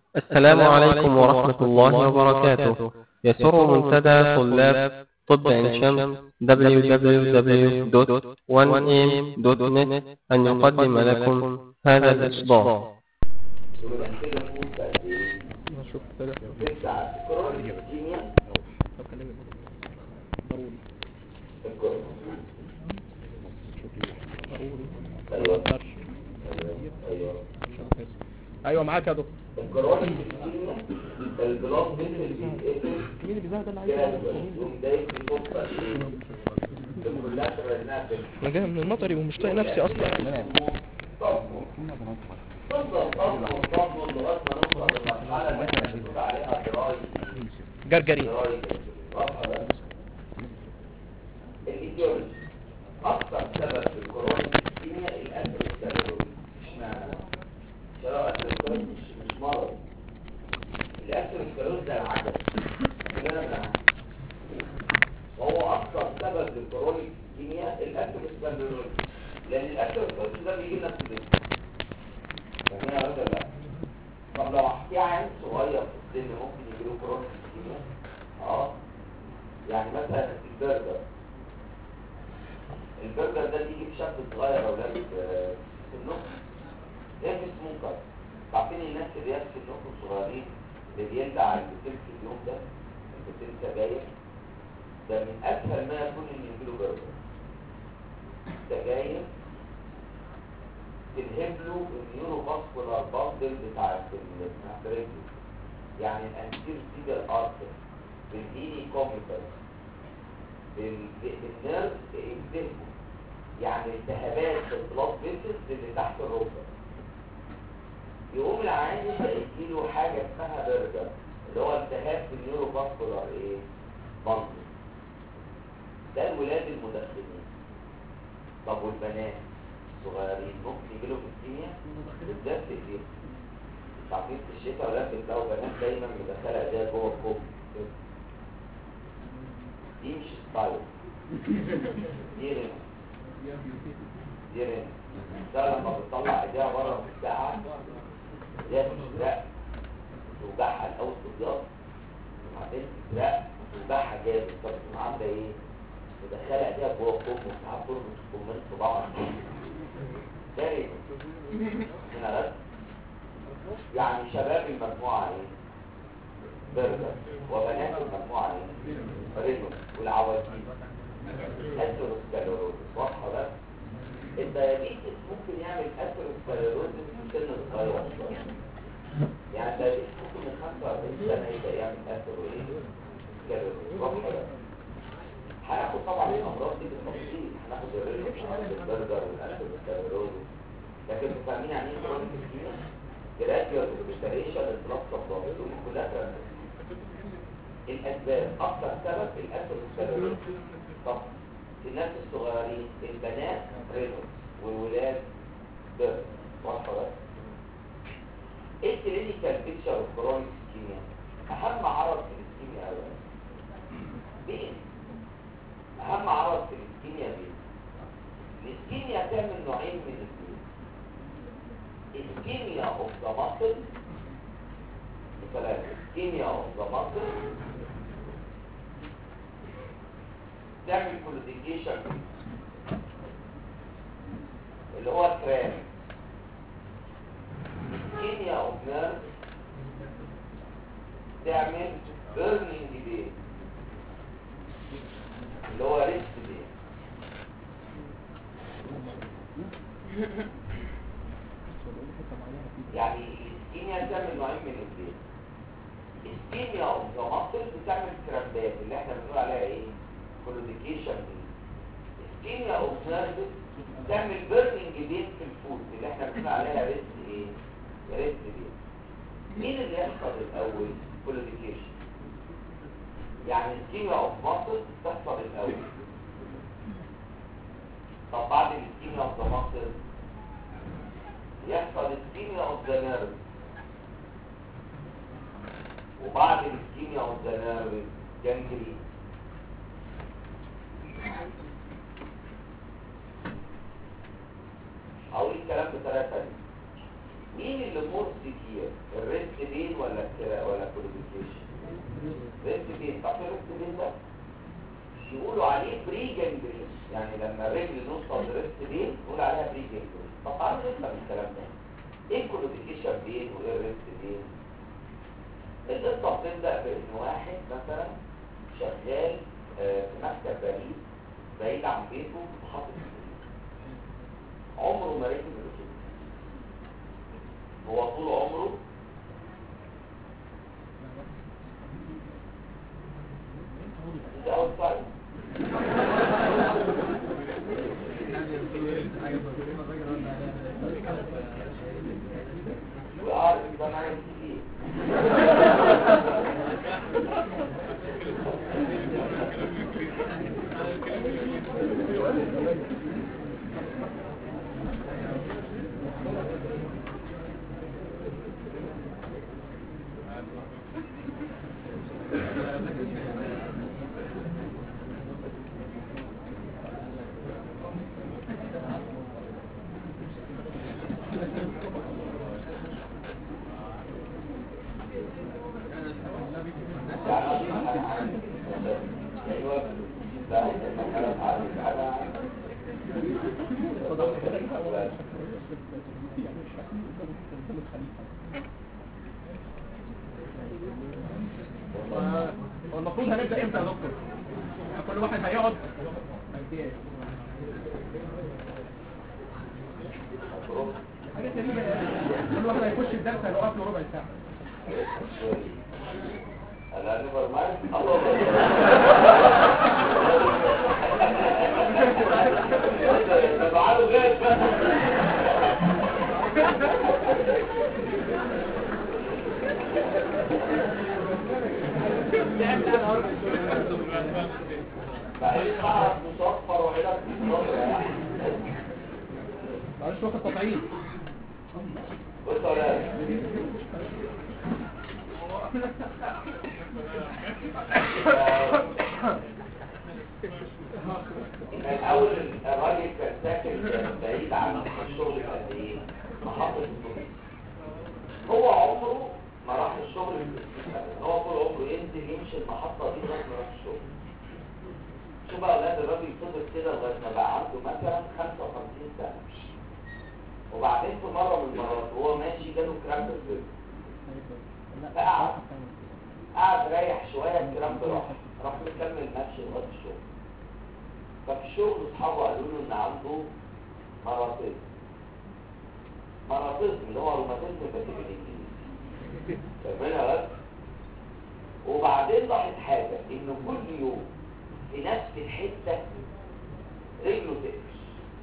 السلام عليكم ورحمة الله وبركاته يسر منتدى طلاب طب عين شمس www.1am.net أن يقدم لكم هذا الإصدار يبقى كده فوق قد ايه؟ نشوف كده تسعة كرونيك كيمياء طب كلمة ضروري الكرونيك ضروري ايوه ما اقدرش ايوه مش عارف اسم. ايوه معاك يا دكتور الكرونيك كيمياء البلاد فيسل بيتقفل مين اللي بيزهق ده اللي عايز كده يعرف يبقى مين يقوم دايب في فوق قد ايه؟ الكولاترال نافذ انا جاي من المطري ومش طايق نفسي اصلا تفضل تفضل تفضل لغايه ما نوصل للمرحله اللي احنا بنقول عليها دراي جرجري دراي واضحه بقى الايديولوجي اكثر سبب في الكورونا الكيمياء الاثر السيرولوجي اشمعنى؟ عشان لو اثر السيرولوجي مش مش مرض الاثر السيرولوجي ده العدد كلنا بنعمل وهو اكثر سبب للكورونا الكيمياء الاثر السيرولوجي لان الاثر السيرولوجي ده بيجي لنا في الجسم فاهمين يا راجل لا طب لو في عيل صغير في السن ممكن يجي له كورونا الكيمياء اه يعني مثلا البرجر البرجر ده بيجي في شاب صغير او لابس آه، في النص ايه في سموكر عارفين الناس اللي هي في النص الصغيرين اللي بيلدع البتين في اليوم ده البتين سجاير ده من اسهل ما يكون ان يجيله برجر سجاير تلهم له النيورو فاسكولار باندل بتاع ال- بتاع الرجل يعني الانتير سيجر ارتر بالايني كوميتر بالنيرف التهبه يعني التهابات في البلاد فيسلز اللي تحت الركبه يقوم العيان يبدا يجيله حاجه اسمها برجر اللي هو التهاب في النيورو فاسكولار ايه باندل ده الولاد المدخنين طب والبنات الصغيرين ممكن يجي لهم الكيمياء بالذات في الايه؟ مش عارفين في الشتاء ولا بتلاقوا بنات دايما مدخله ايديها جوه الكوب كده. دي مش ستايل دي رنا دي رنا ده لما بتطلع ايديها بره في الساعه ايديها بتزرق توجعها الاول تبيض وبعدين تزرق وتوجعها جامد فبتقوم عامله ايه؟ مدخله ايديها جوه الكوب وبتاع كله كومنت في بعض ده ايه؟ هنا بس يعني شباب المجموعه ايه؟ برجر وبنات المجموعه ايه؟ رينو والعواجيز اثيروسكليروزس واضحه بس الديابيتس ممكن يعمل اثيروسكليروزس في سن صغير شويه يعني الديابيتس ممكن من 45 سنه يبدا يعمل اثيروسكليروزس واضحه بس هناخد طبعا الامراض دي بالتفصيل هناخد الرينو هناخد البرجر والاثيروسكليروزس لكن فاهمين يعني ايه كرونيك اسكيميا؟ جراديوال ريستريشن للبلاد سبلاي دول كلها ترانزيت الاسباب اكثر سبب الاثيروسكليروزس طب الناس الصغيرين البنات رينوس والولاد بيرد واضحه بس ايه الكلينيكال بيكتشر اوف كرونيك اسكيميا اهم عرض في الاسكيميا اول مين اهم عرض في الاسكيميا مين الاسكيميا تعمل نوعين من الاثنين اسكيميا اوف ذا ماسل مثلا اسكيميا اوف ذا ماسل تعمل كولوديكيشن اللي هو الكرام اسكيميا اوف نيرف تعمل بيرنينج بين اللي هو ريست بين يعني الاسكيميا بتعمل نوعين من الاثنين اسكيميا اوف ذا ماسل بتعمل كرامبات اللي احنا بنقول عليها ايه كولوديكيشن دي اسكيميا اوف نيرفز بتعمل بيرنينج بين في الفود اللي احنا بنقول عليها ريست ايه ريست بين مين اللي يحصل الاول كولوديكيشن يعني اسكيميا اوف ماسل تحصل الاول طب بعد الاسكيميا اوف ذا ماسل يحصل اسكيميا اوف ذا نيرف وبعد الاسكيميا اوف ذا نيرف جانجرين هقول الكلام بطريقه ثانيه مين اللي مور سيفير الريست بين ولا كرا ولا كولوبيكيشن ريست بين طب الريست بين ده يقولوا عليه بري جنجرين يعني لما الرجل نوصل لريست بين نقول عليها بري جنجرين طب تعالوا نفهم الكلام ده ايه الكولوبيكيشن بين وايه الريست بين القصه بتبدا بان واحد مثلا شغال آه، في مكتب بعيد بعيد عن بيته في محطه الاتوبيس عمره ما ركب الاتوبيس هو طول عمره ده outside. وعارف ده معايا كتير ايوه ده المكان عارف على هو المفروض هنبدا امتى يا دكتور كل واحد هيقعد حاجه غريبه كل واحد هيخش الدرس هيوقف له ربع ساعه انا نيفر مايند الله تعالوا غير بعدين قعد مصفر وعلاج مصفر معلش واخد تطعيم بص يا ولاد كان اول الراجل كان ساكن بعيد عن الشغل قد ايه محطة الاتوبيس هو عمره ما راح الشغل في هو طول عمره ينزل يمشي المحطة دي لغاية ما يروح الشغل شوف بقى اولاد الراجل فضل كده لغاية ما بقى عنده مثلا 55 سنة وبعدين في مرة من المرات وهو ماشي جاله كرامب في الرجل فقعد قعد ريح شوية الكلام ده راح راح مكمل ماشي لغاية الشغل ففي الشغل اصحابه قالوا له ان عنده مراتب مراتب اللي هو روماتيزم بس بالانجليزي فاهمينها بس وبعدين لاحظ حاجة انه كل يوم في نفس الحتة رجله تقفش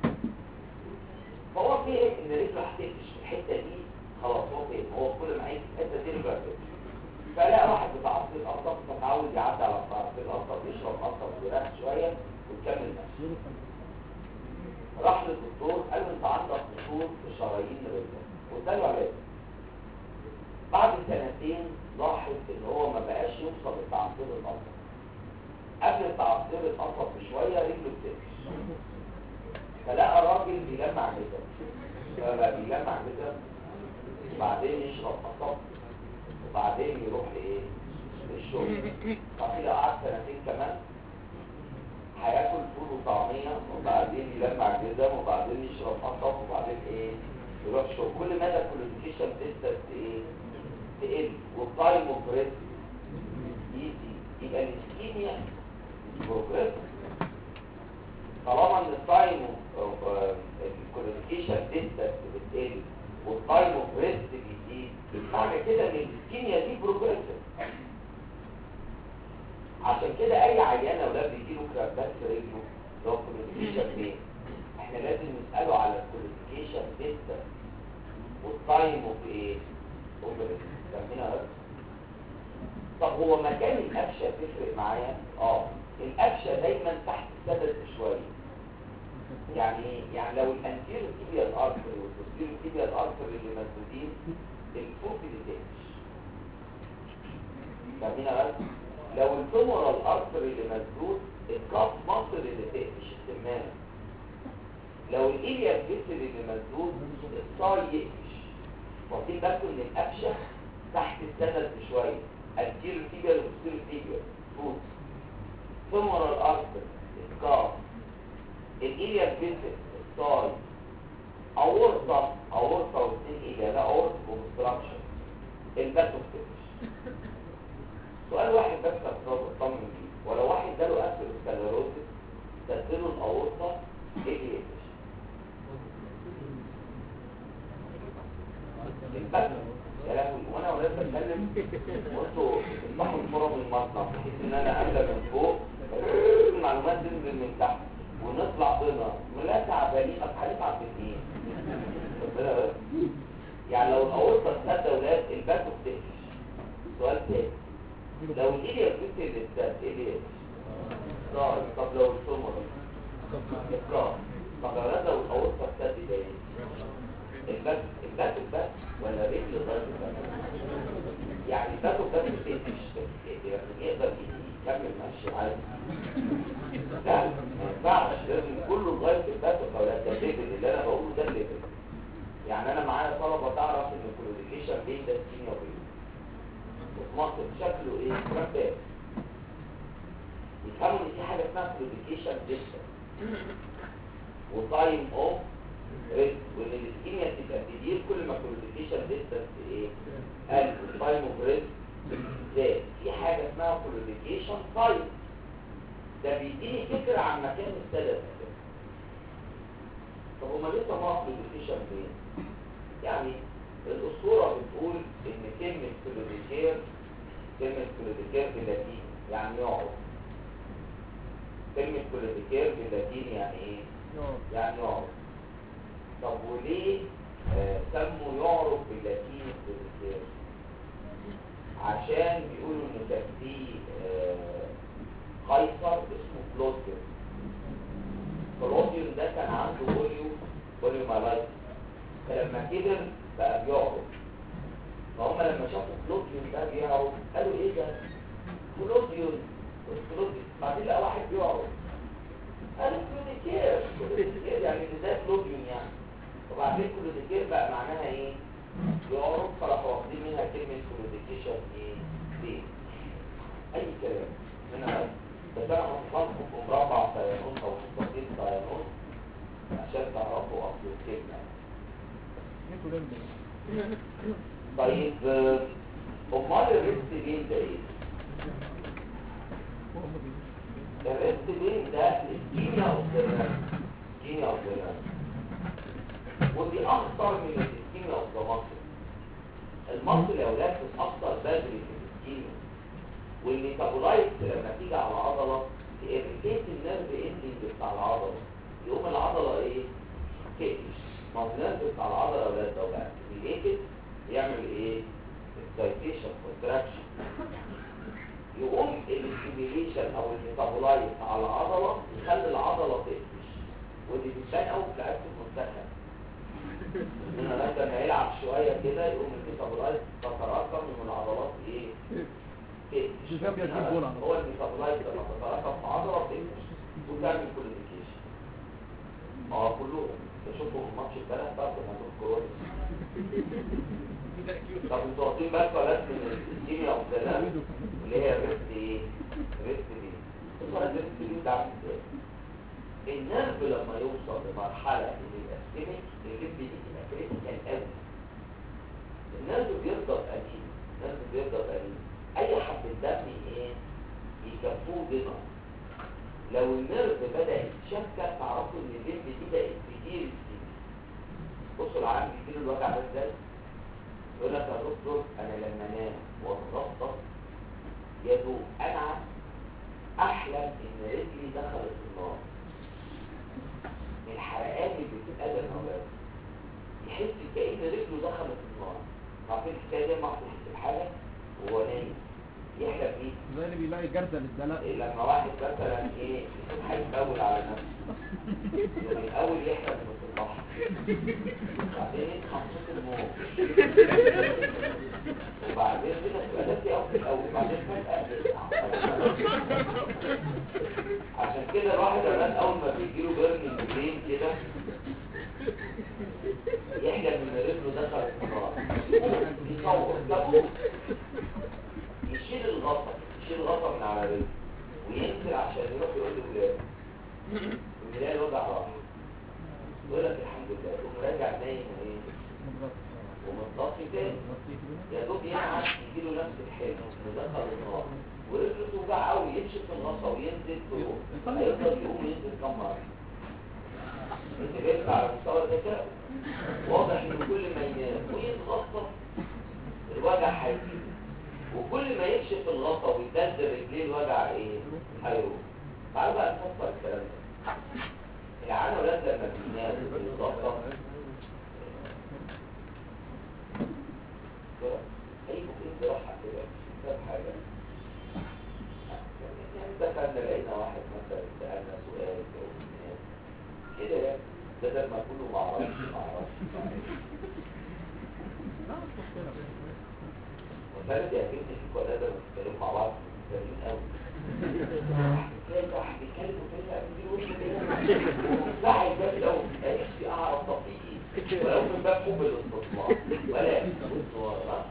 فهو فهم ان رجله هتقفش في الحتة دي خلاص هو فهم هو كل ما هيجي في الحتة دي رجله هتقفش فلا واحد بتاع عصير القصب متعود يعدي على بتاع عصير القصب يشرب قصب ويريح شوية ويكمل ماشي راح للدكتور قال له انت عندك قصور في شرايين رجلك واداله علاج بعد سنتين لاحظ ان هو ما بقاش يوصل لتعصير القصب قبل تعصير القصب بشويه رجله بتقفش فلقى راجل بيجمع جزم فبقى بيجمع جزم وبعدين يشرب قصب وبعدين يروح لايه للشغل طب كده قعد سنتين كمان هياكل فول وطعميه وبعدين يلمع جزم وبعدين يشرب قصب وبعدين ايه يروح شغل كل مدى الكوليفيكيشن تقدر ايه تقل والتايم اوف ريست يزيد يبقى الاسكيميا بروجريس طالما ان التايم الكوليفيكيشن ديستنس بتقل والتايم اوف ريست بيزيد معنى كده ان الاسكيميا دي بروجريسيف عشان كده اي عيان اولاد بيجيله كرامبات في رجله اللي هو كوليفيكيشن بين احنا لازم نساله على الكوليفيكيشن ديستنس والتايم اوف ايه اوف ريست فاهمين بس طب هو مكان القفشه تفرق معايا اه القفشه دايما تحت السدد بشويه يعني ايه يعني لو الانتيرو تيبيال ارتري والبوستيرو تيبيال ارتري اللي مسدودين الفوق اللي تقفش فاهمين بس لو الفيمورال ارتري اللي مسدود الكاف مصر اللي تقفش السمانه لو الايليا فيسل اللي مسدود الصاي يقفش واخدين بالكم ان القفشه تحت السند شويه التير تيبيال والسير تيبيال فوت femoral artery scar الإيليا فيسل الصاي أورطة أورطة واثنين إيليا لا أورطة ومستراكشن الباتوكتش سؤال واحد بس أفضل أطمن بيه ولو واحد جاله أسر سكلروسيس تديله الأورطة إيليا الباتوكتش يا لهوي وانا ولاد بتكلم وانتوا بتفتحوا الفرم من المصنع بحيث ان انا املى من فوق المعلومات تنزل من تحت ونطلع بينا ملا تعبانين هنتعب بالايه؟ ربنا بس يعني لو الاورطه اتسد ولاد الباك بتقفش سؤال تاني لو الايديا بتبتدي للسد ايه اللي يقفش؟ طب لو السمر افكار طب يا ولاد لو الاورطه اتسد ده ايه؟ الباك الباك بس ولا رجل لغايه الباك يعني الباك بس بتقفش يعني يقدر يكمل ماشي عادي لا ما ينفعش لازم كله لغايه الباك ولا ده الليفل اللي انا بقوله ده الليفل يعني انا معايا طلبه تعرف ان الكلوديكيشن بين ده سكينيا وبين وفي مصر شكله ايه كرابات يفهموا ان في حاجه اسمها كلوديكيشن ديستنس وتايم اوف ريسك وان السكينيا تبقى كتير كل ما كلوديكيشن ديستنس ايه قل والتايم اوف ريسك زاد في حاجه اسمها كلوديكيشن تايم ده بيديني فكره عن مكان السدد طب هما ليه سموها كلوديكيشن فين؟ يعني الأسطورة بتقول إن كلمة كلوديكير كلمة كلوديكير باللاتيني يعني يقعد كلمة كلوديكير باللاتيني يعني إيه؟ يعني يقعد طب وليه آه سموا يعرف باللاتيني كلوديكير؟ عشان بيقولوا إن كان في آه قيصر اسمه كلوديوس كلوديوس ده كان عنده بوليو بوليو مالايتس فلما كبر بقى بيعرض فهم لما شافوا كلوديون ده بيعرض قالوا ايه ده كلوديون كلوديون بعدين لقى واحد بيعرض قالوا كلوديكير كلوديكير يعني اللي زي كلوديون يعني وبعدين كلوديكير بقى معناها ايه بيعرض فراحوا واخدين منها كلمه كلوديكيشن ايه ليه اي كلام هنا بس انا هحطكم في مربع سيانوس او مستطيل سيانوس عشان تعرفوا اصل الكلمه طيب امال الريست بين ده ايه الريست بين ده السكينيا اوبزرفر سكينيا اوبزرفر ودي اخطر من السكينيا اوبزرفر المصل يا اولاد بتاثر بدري في السكينيا والميتابولايت لما تيجي على العضله تيريتيت النيرف اندنج بتاع العضله يقوم العضله ايه تقفش مصنات بتاع العضله ولا لو بقى ريليتد يعمل ايه اكسايتيشن كونتراكشن يقوم الاستيميليشن او الميتابولايت على العضله يخلي العضله تقفش ودي بتبان قوي في لعيبه المنتخب ان لما يلعب شويه كده يقوم الميتابولايت تتراكم من العضلات ايه تقفش هو الميتابولايت لما تتراكم في عضله تقفش وتعمل كوليفيكيشن اه كلهم تشوفوا ماتش البلد برضه هتقول كورونا طب انتوا واخدين بالكم ولا من الكيميا او الكلام اللي هي الريست ايه؟ الريست دي بصوا الريست دي بتعمل ازاي؟ النرف لما يوصل لمرحله ان الاسكيميك الريست دي تبقى كريتيكال قوي النرف بيفضل قليل النرف بيفضل قليل اي حبه دم ايه؟ يكفوه دمر لو النرف بدأ يتشكل تعرفوا ان الليمب دي بقت كتير كتير بصوا العالم بيجيله الوجع ده ازاي يقول لك يا دكتور انا لما انام واتغطى يدو انا احلم ان رجلي دخلت النار الحرقان اللي بتبقى ده المواد يحس كأن رجله دخلت النار عارفين الحكايه دي ما يحس بحاجه وهو نايم يحلم ايه زي اللي بيلاقي جردل الزلاق إيه لما واحد مثلا ايه يكون هيتأول على نفسه يعني الاول يحلم انه في البحر بعدين يصحى من صوت الموت وبعدين كده تبقى نفسي او في الاول بعدين فجأة عشان كده الواحد اولاد اول ما بيجيله بيرنينج برين كده يحلم ان رجله دخل النار يصور يصور يشيل الغطا يشيل الغطا من على رجله وينزل عشان يروح يقول لولاده ويلاقي الوجع راح يقول لك الحمد لله يقوم راجع نايم وايه ومتطفي تاني يا دوب ينعس يجيله نفس الحلم ودخل النار ورجله توجع قوي يمشي في الغطا وينزل تروح هيفضل يقوم ينزل كم مره انت بيرجع على مستوى الذكاء واضح ان كل ما ينام ويتغطى الوجع هيزيد وكل ما يمشي في الغطا ويدلدل رجليه الوجع ايه هيروح تعالوا بقى نفسر الكلام ده العانة ولاد لما بينام ويتغطى اي ممكن جراحة كده كتاب حاجة يعني دخلنا لقينا واحد مثلا سألنا سؤال جاوبناه كده يعني بدل ما كله ما اعرفش ما اعرفش ما اعرفش وثالث يا بنتي في ولا ده بيتكلموا مع بعض جميل قوي تلاقي واحد بيتكلم وتلاقي بيقول كده صح الباب لو نفسي اعرف تطبيقي ولو من باب حب الاستطلاع ولا بص ورا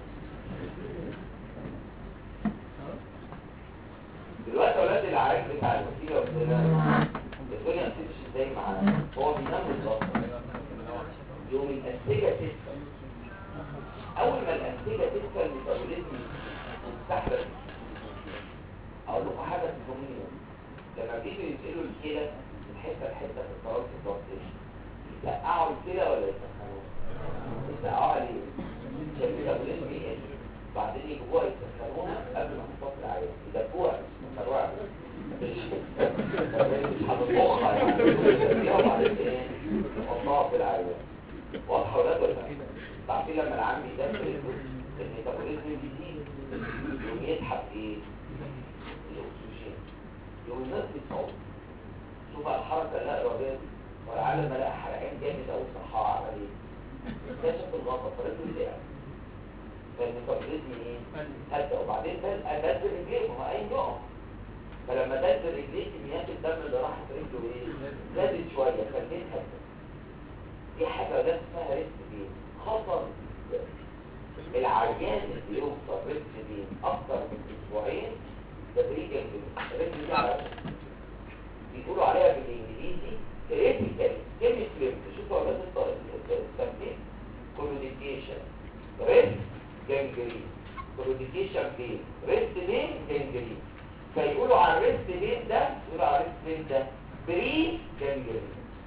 دلوقتي اولاد العراق بتاع الوسيله والسلام الدنيا بتمشي ازاي معاه هو بينام بالظبط يوم الانسجه تسخن اول ما الانسجه تسخن الميتابوليزم مستحدث اقول لكم حاجه تفهموني لما بيجوا ينقلوا الكلى من حته لحته في القرارات الضغطيه يسقعوا الكلى ولا يسخنوها يسقعوها ليه عشان الميتابوليزم يقل بعدين يجيبوها يسخنوها قبل ما يحطوها في العيان يدبوها يسخنوها مش مش هتطبخها يعني وبعدين ايه يحطوها في العيان واضحه ولا ولا تعرفين لما العام يدخل الميتابوليزم بيزيد يقوم يسحب ايه الاكسجين يقوم الناس بتصوت شوف بقى الحركه اللا اراديه دي والعالم ما لقى حرقان جامد قوي صحها عمل ايه اكتشف الغلطه فريقه وقع فالميتابوليزم ايه هدى وبعدين ده ادد رجليه ما هو اي يقف فلما دد رجليه كميات الدم اللي راحت رجله ايه زادت شويه خليت هدى دي حاجه ده اسمها ريسك بين خطر العيان اللي يوصل ريسك بين اكتر من اسبوعين تدريجا الريسك دي على بيقولوا عليها بالانجليزي كريتيكال كلمه كلمه شوفوا اولاد التنفيذ كوميونيكيشن ريسك جنجرين كوميونيكيشن بين ريسك بين جنجرين فيقولوا على الريسك بين ده يقولوا على الريسك بين ده بري جنجرين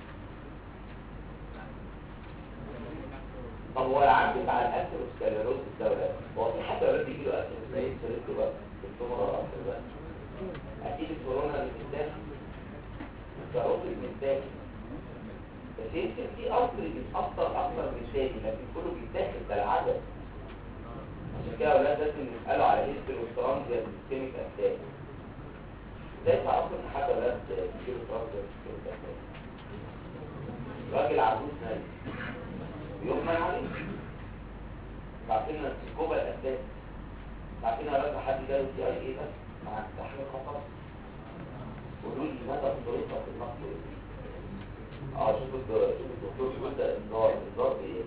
طب هو العام بتاع الاثيروسكليروز الدولة هو في حد ولا بيجي له اثيروسكليروز بقى التومر الاخر بقى اكيد الكورونا اللي بتدخل الكاروت اللي بتدخل بس يمكن في اصل بيتاثر اكتر من الثاني لكن كله بيتاخد ده العدد عشان كده اولاد لازم يسالوا على هيستروسترانزيا سيستميك اتاك ازاي تعرفوا ان حد اولاد بيجيله ترانزيا سيستميك اتاك راجل عجوز نايم يغمى عليه عارفين السكوبة الأساس عارفين لو حد جاله سي اي ايه بس مع تحليل خطر قولوا لي مدى خطورتها في النقص ايه اه شوف الدكتور شوف الدكتور بيقول ده انذار انذار بايه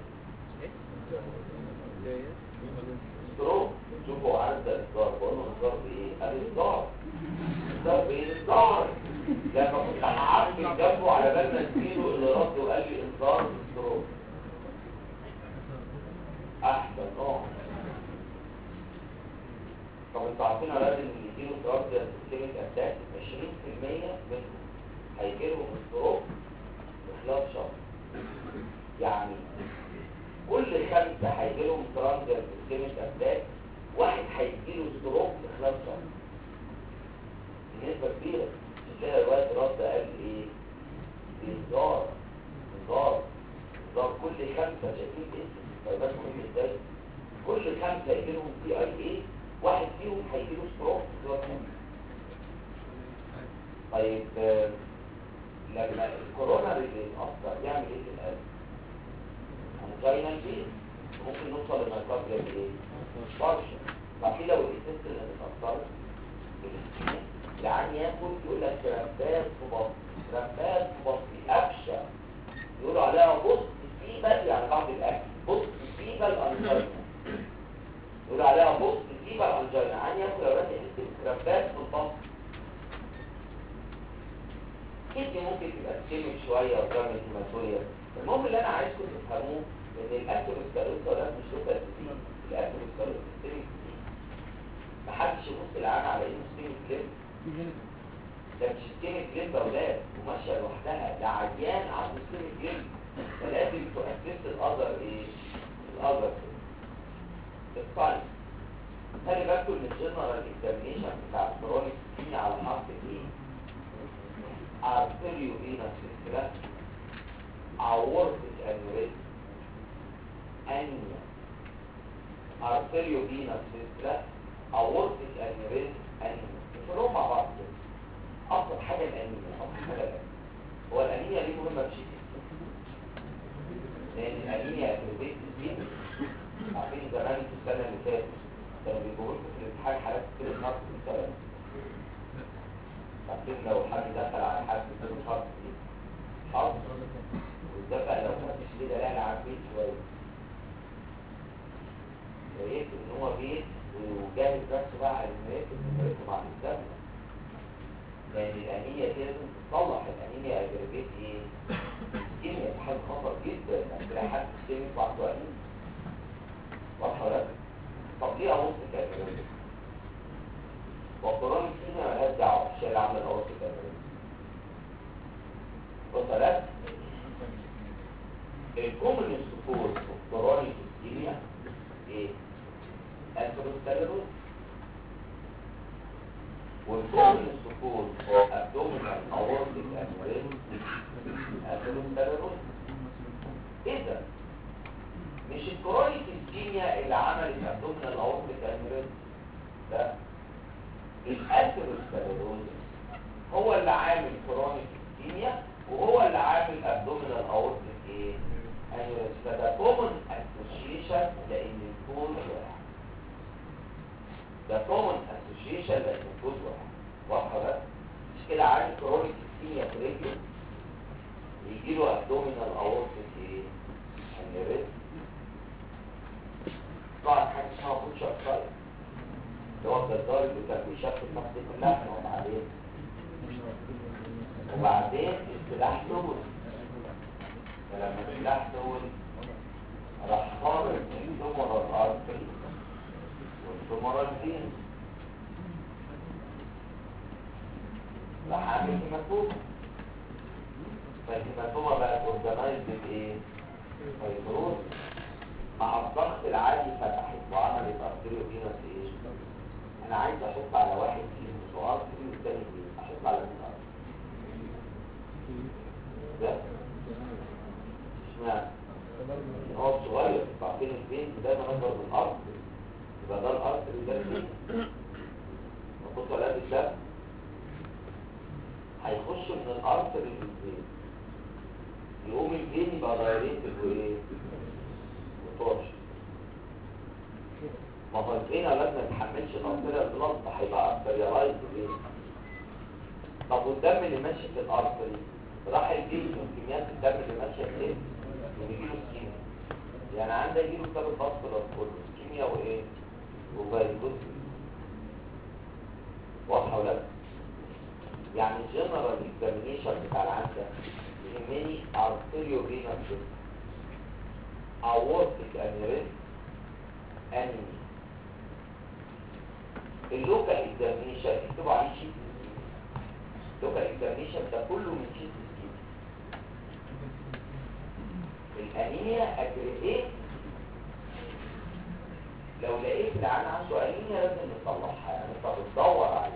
ستروك شوفوا عارف ده انذار بقول له انذار بايه قال انذار انذار بايه انذار لما كنت هعرف جنبه على بال ما اديله اللي رد وقال لي انذار ستروك احسن نوع طب انتوا عارفين على ان اللي يجيله ترارديا سيستميك اتاك 20% منهم هيجيلهم ستروك في خلال شهر يعني كل خمسة هيجيلهم ترارديا سيستميك اتاك واحد هيجيله ستروك في خلال شهر بنسبة كبيرة تلاقي الوقت رد قال ايه انذار انذار انذار كل خمسة شايفين اسم فيبقى مهم ازاي كل خمسة يجيلهم سي اي اي واحد فيهم هيجيله ستروك في الوقت طيب آه، لما الكورونا اللي يتأثر يعمل ايه في القلب؟ انجينا البيت ممكن نوصل لميكارديا بايه؟ برشا بعد كده لو الاسيست اللي اتأثرت بالاسكيميا العين ياكل يقول لك ربات في بطني ربات في بطني ابشع يقولوا عليها بص في بوست يعني بعد الاكل بوست فيبال انجينا يقول عليها بوست فيبال انجينا عن ياكل اولاد يحس بكرامبات في البطن كده ممكن تبقى سكيمك شويه وتعمل هيماتوريا المهم اللي انا عايزكم تفهموه ان الاكل والسكالوس مش لوكال ديزيز الاكل والسكالوس سيستميك ديزيز محدش يبص العين على انه سيستميك كليب ده مش سيستميك كليب يا اولاد وماشيه لوحدها ده عيان عنده سيستميك كليب فلازم تؤسس الاذر ايه الاذر الساينس خلي بالكم ان الجنرال اكزامينيشن بتاع الكرونيك سكيني على حرف ايه arterio venous fistula aortic aneurysm anemia arterio venous fistula aortic aneurysm anemia كلهم مع بعض كده ابسط حاجه الانيميا ابسط حاجه الانيميا هو الانيميا ليه مهمه بشكل لان الانيميا في البيت دي عارفين زمان في السنه اللي فاتت كانوا بيجيبوا لكم في الامتحان حالات كتير نقص السبب عارفين لو حد دخل على حد كده حرف ايه حرف والدفع لو فتش كده لا انا عارفين شويه لقيت ان هو بيت وجاهز نفسه بقى على المريض المريض مع الدم لان الانيميا دي لازم تصلح الانيميا اجربيت ايه كيمياء حاجه خطر جدا انك تلاقي حد كيمياء وعنده انيميا واضحه ولا لا؟ طب ليه ابص كده والقرآن الكيمياء مالهاش دعوه الشيء اللي عامل الاول في التمرين وصلت الكومنس كور والقرآن الكيمياء ايه الكوليسترول والكومنس كور ابدومينال اورتيك انوريزم الكوليسترول اذا مش الكرونيك الكيمياء اللي عملت ابدومينال اورتيك انوريزم لا الاسيروسكليروز هو اللي عامل كرونيك كيمياء وهو اللي عامل ابدومينال اورتيك ايه انيوريزم فده كومن اسوشيشن لان الكود واحد ده كومن اسوشيشن لان الكود واحد واضحه ده مش كده عامل كرونيك كيمياء في رجله يجي له ابدومينال اورتيك ايه انيوريزم طبعا حاجه اسمها بوتشر سايت اللي هو الجزار اللي كان بيشكل نفسه كلها وبعدين وبعدين السلاح دول فلما السلاح دول راح خارج الدمر الارضي والدمر الدين راح عامل هيماتوما فالهيماتوما بقت اورجنايزد بايه؟ فيبروز مع الضغط العالي فتحت وعملت ارتيريو فينوس ايه؟ انا عايز احط على واحد فيهم سؤال فيه والتاني فيه احط على مين ارض ده اشمعنى ان هو صغير بعدين البين دايما اكبر من الارض يبقى ده الارض اللي ده فين نحط على قد الدم هيخش من الارض للبين يقوم البين يبقى دايريتد وايه وطرش ما هو البين لازم ما يتحملش الارتريا البلط هيبقى ارتريالايز ليه طب والدم اللي ماشي في الارتري راح يجيله من كميات الدم اللي ماشيه فين ويجيله سكيميا يعني عنده يجيله كتاب الفاسكولار كله سكيميا وايه وفيروس واضحه ولا لا يعني الجنرال اكزامينيشن بتاع العنده يهمني ارتريو فينوس اورتيك انيريزم انيمي اللوكال اكزامينيشن اكتبوا عليه شيت اللوكال اكزامينيشن ده كله من شيت سكيم الانيميا اجريجيت لو لقيت العيان عنده انيميا لازم نصلحها يعني انت بتدور عليه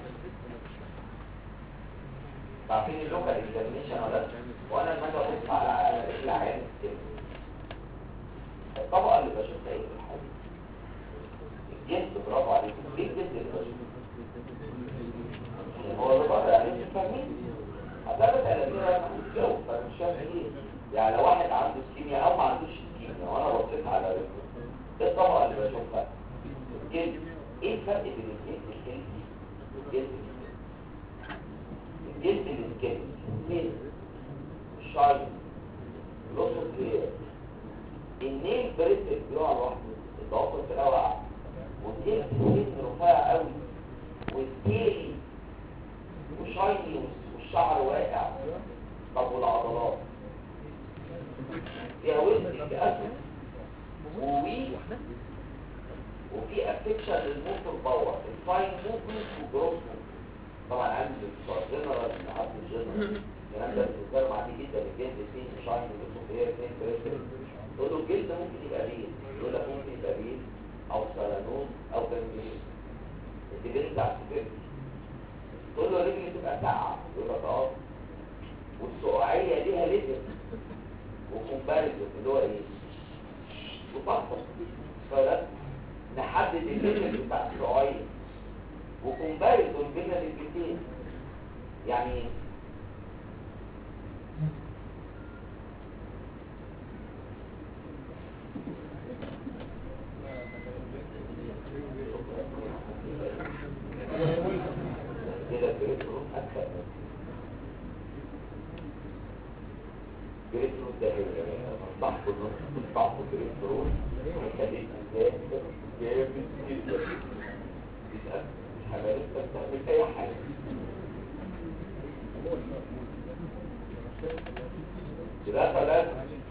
عارفين اللوكال اكزامينيشن ولا وانا لما اجي ابص على العيان السن الطبقه اللي بشوفها ايه في الحديث الجلد برافو عليكم ايه الجلد اللي بشوفه هو اللي بره يعني انت فاهمين هتعرف على كده الجو فانا مش فاهم ايه يعني لو واحد عنده سكيميا او ما عندوش سكيميا وانا بصيت على رجله ايه الطبقه اللي بشوفها الجلد ايه الفرق بين الجلد الجلدي والجلد الجلد الاسكيمي مين الشاي لوس كلير النيل بريتل بيقع لوحده الضوافر تلاقيها واقعه والجلد السن رفيع قوي والسكيلي وشايني والشعر واقع طب والعضلات فيها وزن في اسد ووي وفي افكشن للموتور باور الفاين موفمنت والجروس موفمنت طبعا عندي بتوع جنرال عبد الجنرال الكلام ده بالنسبه له عادي جدا الجلد فيه شاين وسوفير فين بريشر تقول له الجلد ممكن يبقى بيض يقول لك ممكن يبقى بيض او سلانوز او جنجرين الجلد بتاع السوفير تقول له رجلي تبقى ساقعه يقول لك اه والسقوعيه ليها ليفل وكومباريزون اللي هو ايه وفقط فلا نحدد الليفل بتاع السقوعيه وكومباريزون بين الاثنين يعني كده الجريترون اكثر جريترون ده صاحبه نص صاحبه جريترون هيخليك جامد جامد جدا تسأل حمالك تعمل اي حاجه يبقى خلاص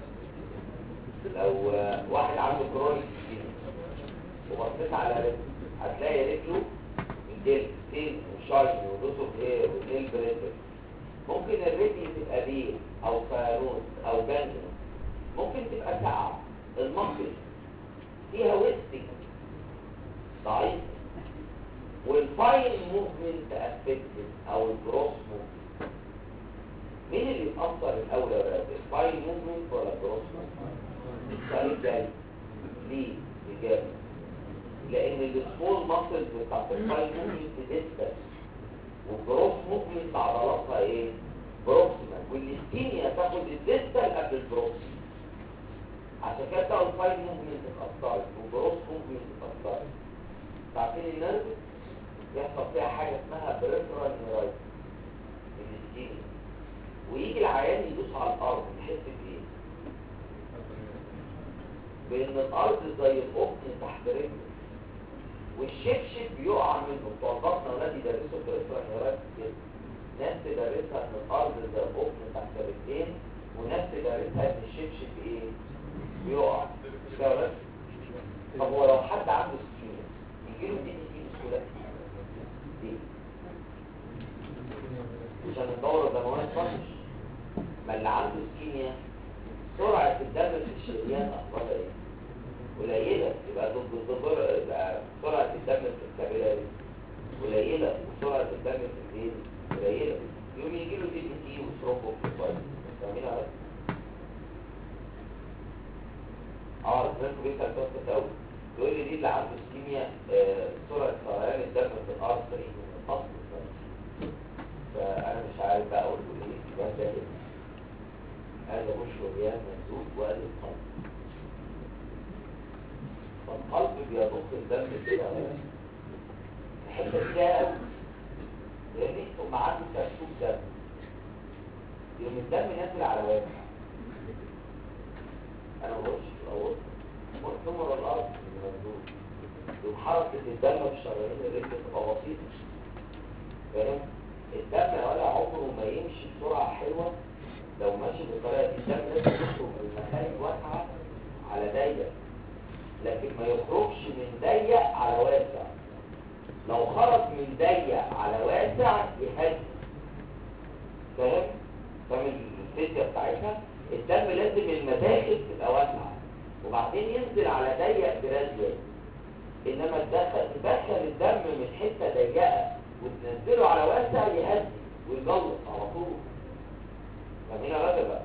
لو واحد عنده كرونيك وبصيت على رجله هتلاقي رجله الجلد سين وشايني ونصف هير ونيل بريتل ممكن الرجل تبقى بيل او فاروس او جنجل ممكن تبقى ساعة المصل فيها ويستنج ضعيف والفاين موفمنت افكتد او الجروس موفمنت مين اللي يتأثر الاول يا ولاد الفاين موفمنت ولا الجروس موفمنت السؤال الجاي ليه اجابه لان السمول ماسلز بتاعت الفاين موفمنت ديستنس والجروس موفمنت عضلاتها ايه بروكسيمال والستينيا تاخد الديستال قبل البروكسيمال عشان كده تلاقوا الفاين موفمنت اتاثرت والجروس موفمنت اتاثرت عارفين النرف يحصل فيها حاجه اسمها بريفرال نيرايتس الستينيا ويجي العيان يدوس على الارض يحس بايه بان الارض زي القطن تحت رجله والشبشب بيقع منه بتوع البطن اولاد يدرسوا بريفرال نيرايتس كده ناس تدرسها ان الارض زي القطن تحت رجلين وناس تدرسها ان الشبشب ايه بيقع كده بس طب هو لو حد عنده سكينه يجي له دي دي بسهوله ليه عشان الدوره الدمويه تفرش ما اللي عنده سكينيا سرعه الدم في الشريان اخبارها ايه قليله يبقى ضد الضبر يبقى سرعه الدم في الكابيلاري قليله وسرعه الدم في الايه قليله يوم يجي له دي دي تي وثرومبو في الفايل فاهمين على اه الفرنك بيسأل قصة قوي يقول لي دي اللي عنده سكيميا آه، سرعة سريان الدم في الأرض من الأصل فأنا مش عارف بقى أقول له إيه ده ده إيه هذا مش شريان مسدود وقال القلب فالقلب بيضخ الدم كده الحتة دي قوي لأن ثم عنده ترسوب دم يوم الدم نازل على واسع انا ما بقولش في الاول مؤتمر الارض الموجود يوم حركه الدم في شرايين الرجل تبقى بسيطه فاهم الدم ولا عمره ما يمشي بسرعه حلوه لو ماشي بالطريقه دي الدم لازم يخرج من مكان واسعه على ضيق لكن ما يخرجش من ضيق على واسع لو خرج من ضيق على واسع يهدي فاهم فاهم الفيزياء بتاعتها الدم لازم المداخل تبقى واسعه وبعدين ينزل على ضيق جراديوال انما تدخل تدخل الدم من حته ضيقه وتنزله على واسع يهدي ويجلط على طول فاهمين يا بقى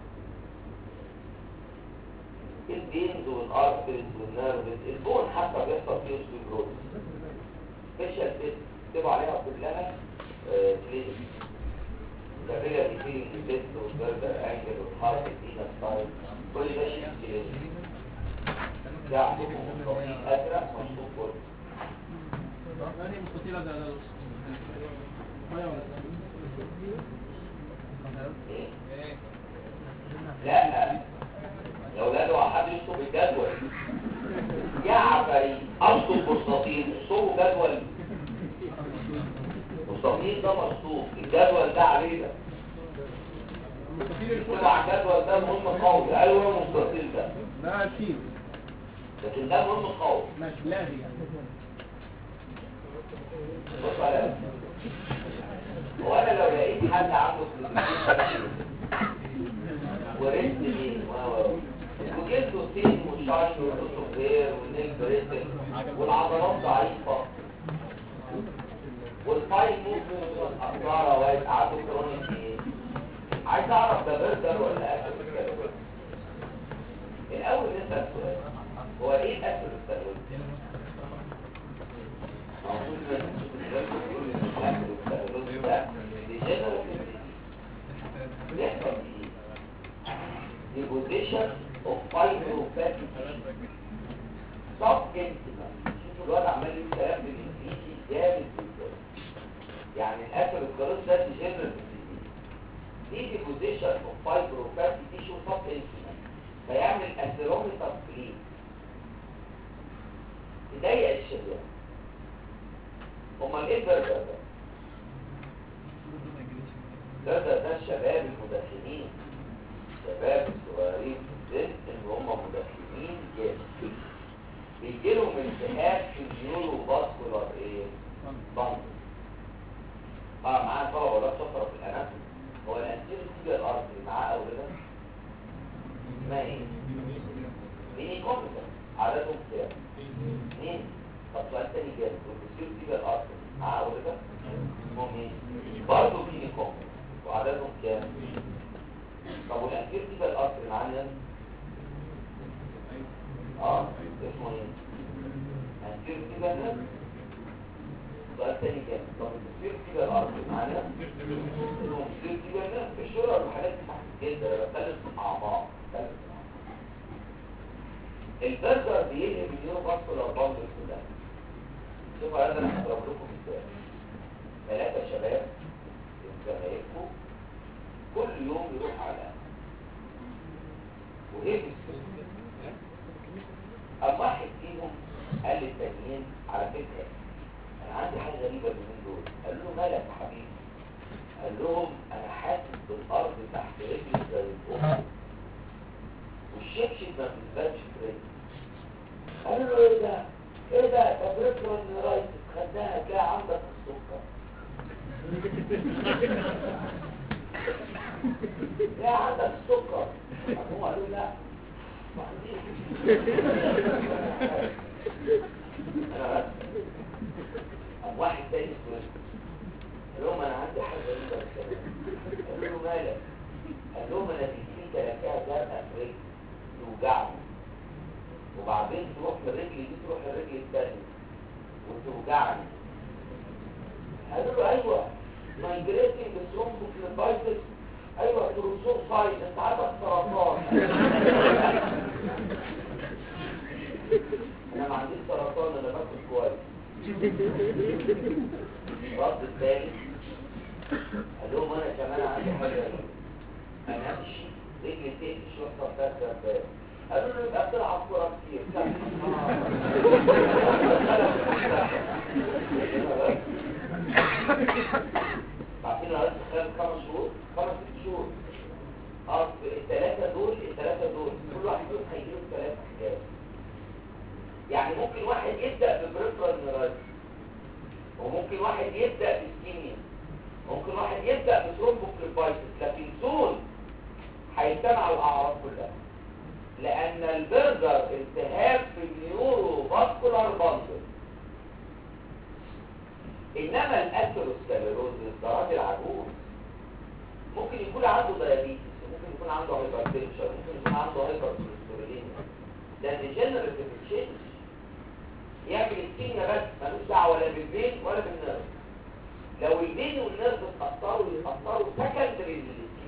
البينز والارترز والنيرفز البون حتى بيحصل فيه اوستيوبروز سبيشال تيست تكتبوا عليها كلها كلينيك الرجل بيشيل الجسم والجردر انجل والحركة دينا ستايل كل ده شيء كلينيك ده عندكم مستطيل ازرق مشروط كله يعني مستطيلة ده ده مية ولا إيه؟ لا يا ولاد هو حد يكتب الجدول يا عفاريت اشطب مستطيل اكتبوا جدول مستطيل ده مشطوب الجدول ده عليه ده طبعا الجدول ده مهم قوي ايوه مستطيل ده ده شيء لكن ده مهم قوي ماشي لا دي بص على هو انا لو لقيت حد عنده فلوسين ورثت مين وجلده سين وشاش ورثه غير والنيل بريتل والعضلات ضعيفه والفاي موفمنت والقطاره واقف عنده كرونيك ايه عايز اعرف ده بردر ولا اكل الكالوري الاول نسال سؤال هو ايه اكل الكالوري deposition of fibrofatty tissue sub intima شوفوا الواد عمال يقول كلام بالانجليزي جامد جدا يعني الاكل الجلوس ده degenerative disease دي deposition of fibrofatty tissue sub intima فيعمل اثيروميتال بليد يضيق الشريان امال ايه البرجر ده البرجر ده الشباب المدخنين الشباب الصغيرين في السن اللي هم مدخنين جامد بيجي لهم التهاب في النيورو فاسكولار ايه بانك اه معاه طلبه ولا شطره في الاناتومي هو الانتيرو تيجي الارض معاه اولاد اسمها ايه؟ ميني كومبيتنت عددهم كام؟ اثنين طب سؤال تاني جاي بتصير تيجي الارض معاه اولاد اسمهم ايه؟ برضه ميني كومبيتنت وعددهم كام؟ طب والانتيرو تيجي الارض معانا اه اسمه ايه؟ انتيرو تيجي الارض سؤال تاني كام؟ طب بتصير تيجي الارض معانا اسمهم بتصير تيجي الارض في الشورى والحاجات دي تحت الجلد انا بتكلم في اعماق بتكلم في أعماق. البرجر بيلهم النيورو فاسكولار باندل كلها شوفوا هذا انا هضرب لكم مثال ثلاثة شباب زمايلكم كل يوم يروح على وهيك أما واحد فيهم قال للتانيين على فكرة أنا عندي حاجة غريبة اليومين دول قال له مالك يا حبيبي قال لهم أنا حاسس بالأرض تحت رجلي زي الأخت والشبشب ما بيثبتش في رجلي قالوا له ايه ده؟ ايه ده؟ طب ريترو نيرايتس خدناها تلاقي عندك السكر لا عندك السكر هو قالوا لا ما عنديش انا بس قام واحد تاني سؤال قال لهم انا عندي حاجه غريبه بس قالوا له مالك قال لهم انا بيجيلي تلكيه زرقاء في رجلي توجعني وبعدين تروح من الرجل دي تروح للرجل الثانيه وتوجعني قالوا له ايوه مايجريتنج ثرومبوفليبايتس ايوه تروسور سايد انت عندك سرطان انا ما عنديش سرطان انا باكل كويس الرد الثاني قال لهم انا كمان عندي حاجه انا امشي رجلي تقفش واحصل فيها كربات قالوا له يبقى بتلعب كوره كتير عارفين العيال خلال خمس شهور خمس ست شهور اه الثلاثه دول الثلاثه دول كل واحد فيهم هيجيله ثلاث حاجات يعني ممكن واحد يبدا ببريفرال نيرايتس وممكن واحد يبدا بسكيميا ممكن واحد يبدا بثرومبوفليبايتس لكن دول هيجتمع الاعراض كلها لان البرجر التهاب في النيورو فاسكولار باندل انما الاثيروسكليروزيس ده راجل عجوز ممكن يكون عنده دايابيتس ممكن يكون عنده هايبرتنشن ممكن يكون عنده هايبركوليسترولينيا ده ديجنريتيف تشينج يعمل الكيميا بس ملوش دعوه ولا بالبين ولا بالنيرف لو البين والنيرف اتاثروا يتاثروا سكندري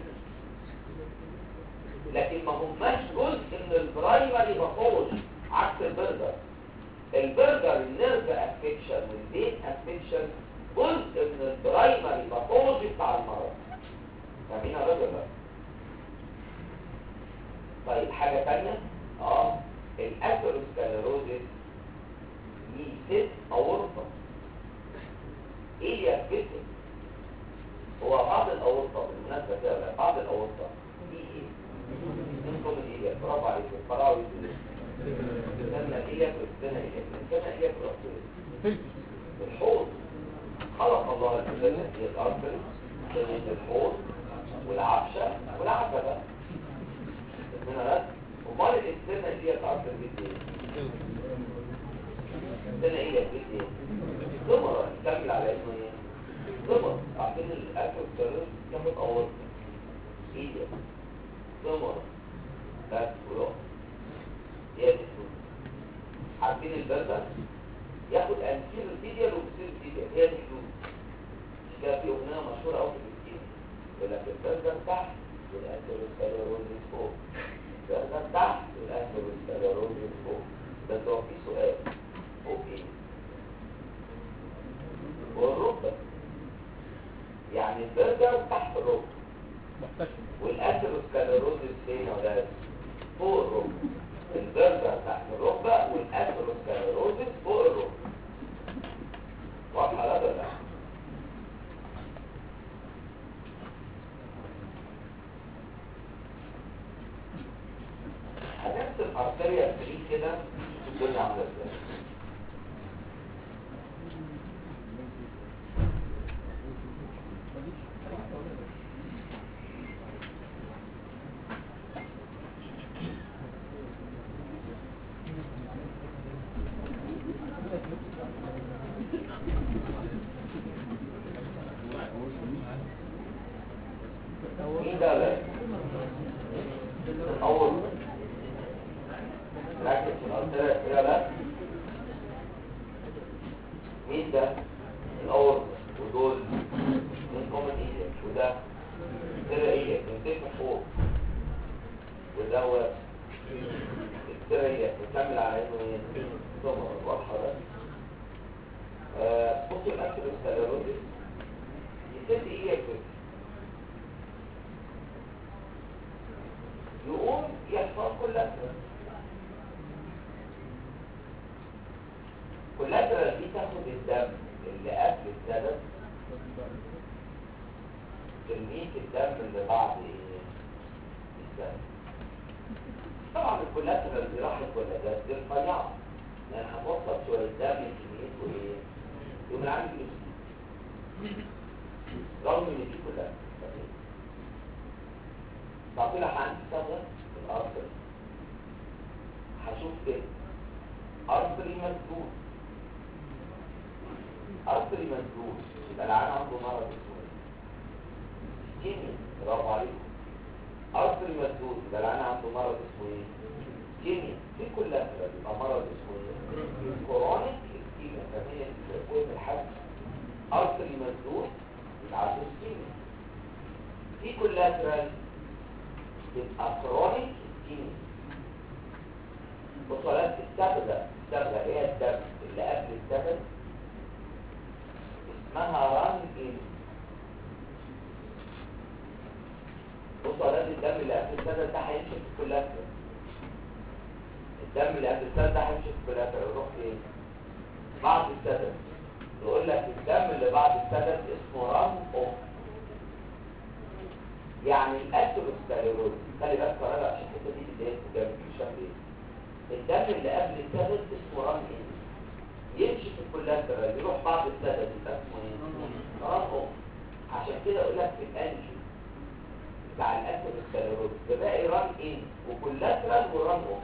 لكن ما هماش جزء من البرايمري باثولوجي عكس البرجر البرجر النيرف افكشن والبين افكشن جزء من البرايمري باثولوجي بتاع المرض فاهمين يا راجل بقى؟ طيب حاجة تانية اه الاثيروسكليروزيس يسد اورطة ايه يثبت هو بعض الاورطة بالمناسبة كده ولا بعض الاورطة دي ايه؟ منكم الايه؟ برافو عليكم الفراوي استنى ايه واستنى ايه استنى ايه في الحوض خلق الله الجنة هي الأرض جنة الحوض والعفشة والعفبة منها بس ومال الاستنى هي الأرض البيت ايه؟ استنى ايه البيت ايه؟ ثمرة نكمل على اسمه ايه؟ ثمر عارفين الأكل والسرور ياخد أول ايه ده؟ ثمرة بس ورق هي دي الثمرة عارفين البلبل ياخد انتير الفيديال وبسير الفيديال هي دي الفلوس مش كده في اغنيه مشهوره قوي في الكتير يقول لك البلبل تحت والانتروسكاليروزيس فوق البلبل تحت والانتروسكاليروزيس فوق بس هو في سؤال فوق ايه؟ هو الركبه يعني البرجر تحت الركبه محتشم والانتروسكاليروزيس فين يا ولاد؟ فوق الركبه البرجر تحت الركبه والانتروسكاليروزيس فوق الركبه واضحه لا ولا لا هنرسم ارتريا 3 كده شوف الدنيا عامله ازاي مين ده لا اول ركز في الارتريا كده لا مين ده الاول ودول من كومن ايدك وده كده ايدك بنتك فوق ودوت كده ايدك بنكمل على انه ايه ثمر واضحه ده آه، بصوا الاكل السكليروزيس يسد ايدك كده يقوم يحصل كولاترال كولاترال دي تاخد الدم اللي قبل السبب كمية الدم اللي بعد ايه السبب طبعا الكولاترال دي راحت ولا ده دي رفيعة يعني هتوصل شوية دم كميته ايه يقوم العامل يمشي رغم ان دي كلها طلع عندي ثغرة في الأرض هشوف كده أرضري مسدود أرضري مسدود يبقى العيان عنده مرض اسمه ايه؟ كيميا برافو عليكم أرضري مسدود يبقى العيان عنده مرض اسمه ايه؟ كيميا في كلها يبقى مرض اسمه ايه؟ كورونيك كيميا فهي قوة الحد أرضري مسدود يبقى عنده كيميا في كولاترال تبقى كرونيك سكين وصلات السبلة السبلة هي الدم اللي قبل السبل اسمها ران ان وصلات الدم اللي قبل السبل ده هيمشي في الكولاترال الدم اللي قبل السبل ده هيمشي في الكولاترال يروح فين؟ بعد السبل يقول لك الدم اللي بعد السبل اسمه ران اوف يعني الاثيروسكليروز خلي بالك ولا عشان الحته دي اللي هي جنب الشكل ايه الدم اللي قبل السدد اسمه ران ايه يمشي في الكولاترال يروح بعد السدد يبقى اسمه ايه ران او عشان كده اقول لك في الانجي بتاع الاثيروسكليروز بلاقي ران ان وكولاترال وران او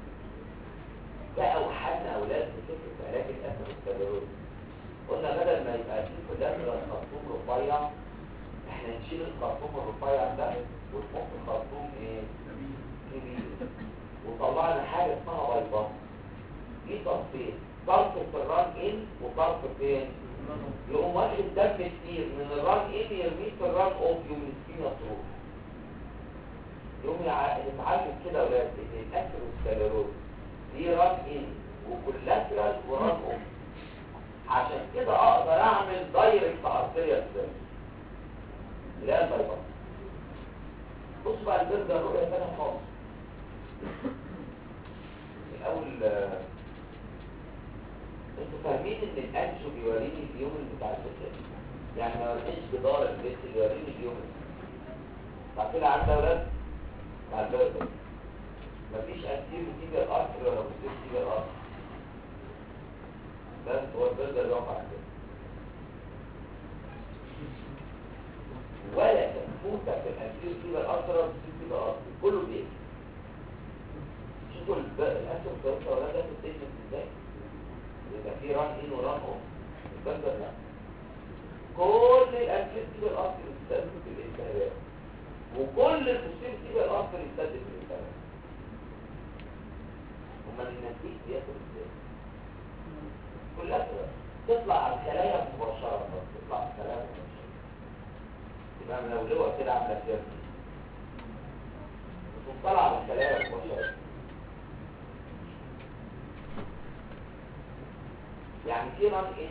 بقى وحدنا اولاد بفكره علاج الاثيروسكليروز قلنا بدل ما يبقى في كولاترال خرطوم رفيع احنا نشيل الخرطوم الرفيع ده ونحط خرطوم ايه كبير وطلعنا حاجه اسمها بايباس في طرفين طرف في الران ان وطرف فين يقوم واخد دم كتير من الران ان يرميه في الران اوف يوم السكينه تروح يقوم يع- نتعلم كده يا اولاد ان الاثيروسكليروز دي ران ان وكولاترال وران اوف عشان كده اقدر اعمل دايركت ارتيريال سيرفيس لا البايباس بص بقى البرجر رؤية تانية خالص الاول آه، انتوا فاهمين ان الانجو بيوريني اليوم بتاع الجسد يعني ما ورينيش جدار البيت بيوريني اليوم بعد كده عندي اولاد مع البرجر مفيش انتير تيجي الارثر ولا بوستير تيجي الارثر بس هو البرجر يقف على كده ولا تنفوتة في الانتير تيجي الارثر ولا بوستير تيجي الارثر كله بيت شوفوا الب- الاسهم الثلاثة ولا ده في السجن ازاي يبقى في ران ان وران اوف البرجر لا كل الانتير تيجي الارثر بتستخدم في الالتهابات وكل البوستير تيجي الارثر يستخدم في الالتهابات امال النتيجه بياكل ازاي كلها تطلع على الخلايا مباشره تطلع على الخلايا مباشره يبقى ملولوه كده عامله كده وتطلع على الخلايا مباشره يعني في ران ان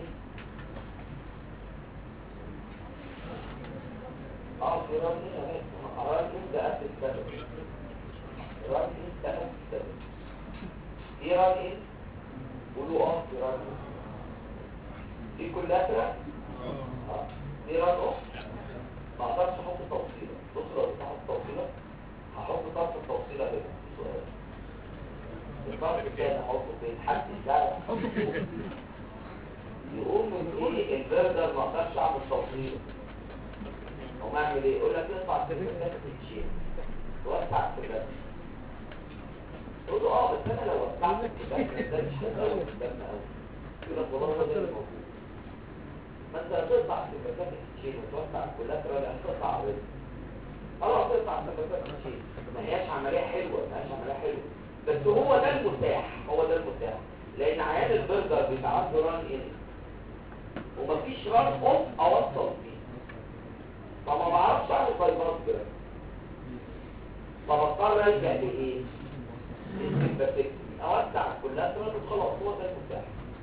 اه في ران ان اهي ران ان ده قبل السبب ران ان ده قبل السبب في ران ان قولوا اه في ران ان دي كلها كده اه دي ران اوف ما اقدرش احط توصيله بص لو احط توصيله هحط طرف التوصيله هنا سؤال الطرف الثاني احطه فين حد يساعد احطه فوق يقوم من ايه البرجر ما اقدرش اعمل توصيله هم اعمل ايه يقول لك ارفع سلكتك تشيل توسع السلكتك تقول له اه بس انا لو وسعت السلكتك ده مش هيزود الدم قوي يقول لك والله هو ده اللي موجود ما انت هتقطع السلكتك تشيل وتوسع الكولاترال هتقطع الرزق خلاص تقطع السلكتك تشيل ما هياش عمليه حلوه ما هياش عمليه حلوه بس هو ده المتاح هو ده المتاح لان عيان البرجر بيبقى عنده ران ان ومفيش ران اوف اوصل فيه فما بعرفش اعمل بايباس كده فبضطر الجا لايه؟ للسيمباتيك اوسع الكولاترال وخلاص هو ده المتاح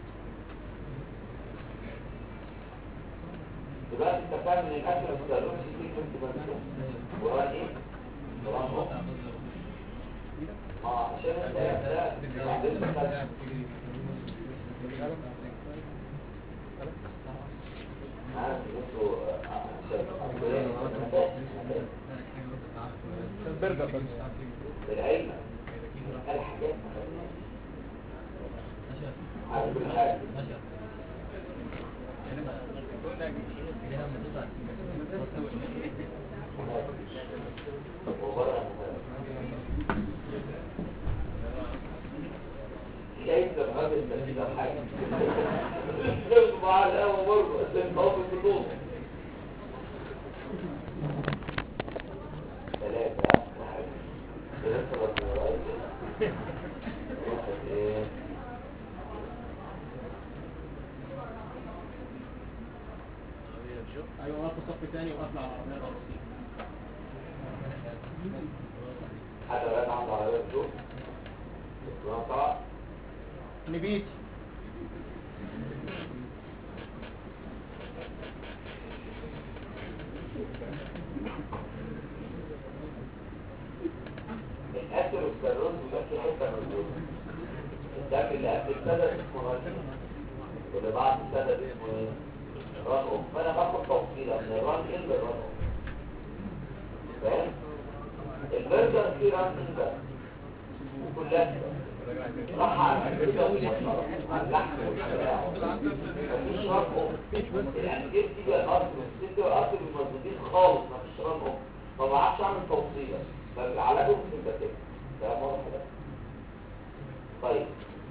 دلوقتي انت فاهم ان الاكل ما بتقدرش سيكونس بس وران ايه؟ وران اوف اه عشان انت ده بعدين بتخلي عارف انتوا البرجر بس بالعلم قال حاجات عارف كل حاجة وبرع شايف لما هذا التسجيل أو حاجة شفت مع القهوة برضه أسلم قوم كلهم ثلاثة ثلاثة رجل رئيس واحد ايه ايوه وقف صف تاني وقفل على العربيه خالص حد ولاد عنده عربية بجوز الكلام طبعا نبيتي الأثيروسكلروز بيمثل حتة من دول الدم اللي قبل السدد اسمه رانين واللي بعد السدد اسمه ايه؟ ران اوف فانا باخد توصيلة من الران ان للران اوف فاهم؟ البرجر فيه ران ان بس وكلها راح على كده ومباشرة على اللحم والشراع مفيش ران اوف الانجيل تيجي الارض والست والارض مظبوطين خالص مفيش ران اوف ما بعرفش اعمل توصيلة فعلاجهم في البتاك ده واضح ده طيب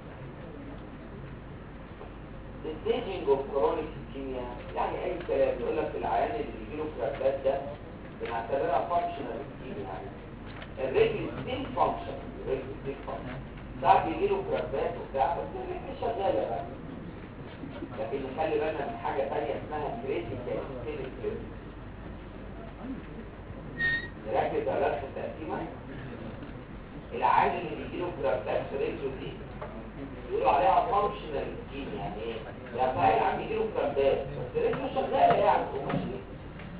الستيجنج اوف كرونيك سكيميا يعني اي كلام يقول لك العيان اللي بيجي له كرابات ده بنعتبرها فانكشنال سكيميا يعني الرجل ستيل فانكشن الرجل ستيل فانكشن ساعات بيجي له كرابات وبتاع بس الرجل شغاله بقى لكن نخلي بالنا من حاجه ثانيه اسمها كريتيكال ستيل نركز على نفس التقسيمه العادي اللي بيجي له كرابات في رجله دي يقولوا عليها فانكشنال سكيم يعني ايه؟ يعني فاهم عم يجي له كرابات بس رجله شغاله يعني وماشي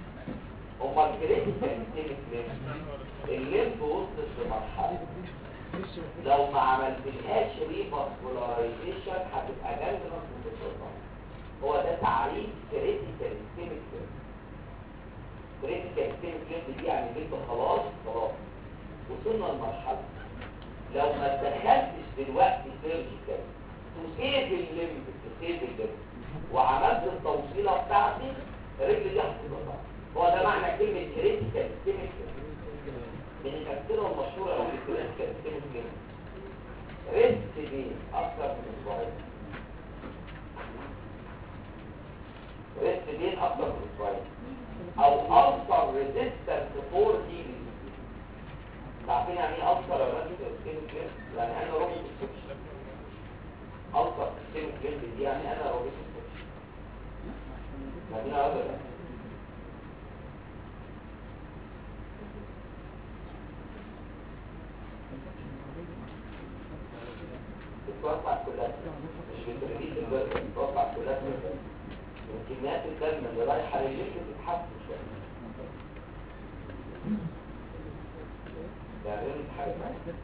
امال الكريتيكال ستيل الليمف وصلت لمرحله لو ما عملتلهاش ريفاسكولارايزيشن هتبقى جالجنس وتتقطع هو ده تعريف كريتيكال سيستميك كريتيكال سيستميك دي يعني بنت خلاص خلاص وصلنا لمرحله لو ما دخلتش دلوقتي سيرجيكال تسيب الليمب تسيب الليمب وعملت التوصيله بتاعتي الرجل دي هتتقطع هو ده معنى كلمه كريتيكال سيستميك من الأمثلة المشهورة أو الكلام كان كده ريست دي أكثر من أسبوعين ريست دي أكثر من أسبوعين أو ألسر ريزيستنس فور هيلينج عارفين يعني إيه ألسر يا ولاد كده يعني أنا روبوت سكشن ألسر سيستم كليم دي يعني أنا روبوت سكشن فاهمين ولا لا؟ بتوسع كلها مش بتريد البرد بتوسع كلها وكميات الدم اللي رايحه للجسم بتتحسن شويه يعني ايه بتتحسن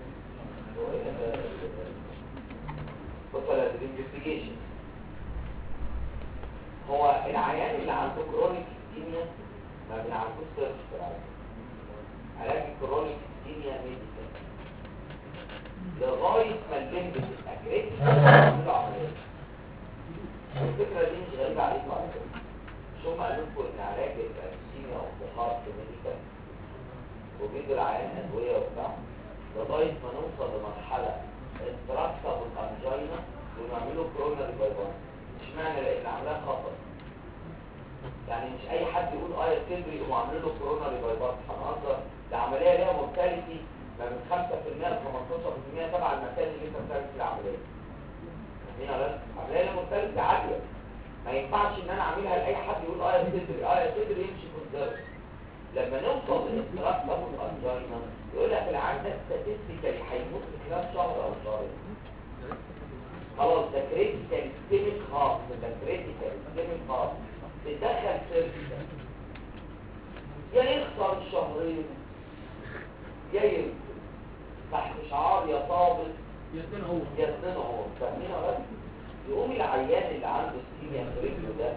بص على الانفستيجيشن هو العيان اللي عنده كرونيك سكيميا ما بنعرفوش سيرش في العلاج علاج الكرونيك سكيميا ميديكال لغاية ما الليمب تبقى كريتيكال تعملوا عملية الفكرة دي مش غريبة عليكم على فكرة مش هم قالوا لكم ان علاج الفاكسينيا والبخار في ميديكال وبيدوا العيان ادوية وبتاع لغاية ما نوصل لمرحلة استراكشر والانجينا ونعمله كوروناري بايباس اشمعنى لان عملها خطر يعني مش اي حد يقول اه يا صدري يقوموا عاملين له كوروناري بايباس هنهزر ده عمليه ليها مورتاليتي ما من 5% ل 15% تبع المكان اللي انت بتعمل فيه العمليه فاهمين ولا لا؟ عمليه ليها مورتاليتي عاليه ما ينفعش ان انا اعملها لاي حد يقول اه يا صدري اه يا صدري يمشي كونسيرف لما نوصل للاستراكشر والانجينا يقول لك العيان ده ستاتستيكالي هيموت في خلال شهر او شهرين خلاص ده كريتيكال سيستميك خاص ده كريتيكال سيستميك خاص تدخل سيرفيكال يا يخسر شهرين يا يمكن تحت شعار يا طابط يستنى هو يا سنين عمر فاهمين ولا لا؟ يقوم العيان اللي عنده سكيميا في رجله ده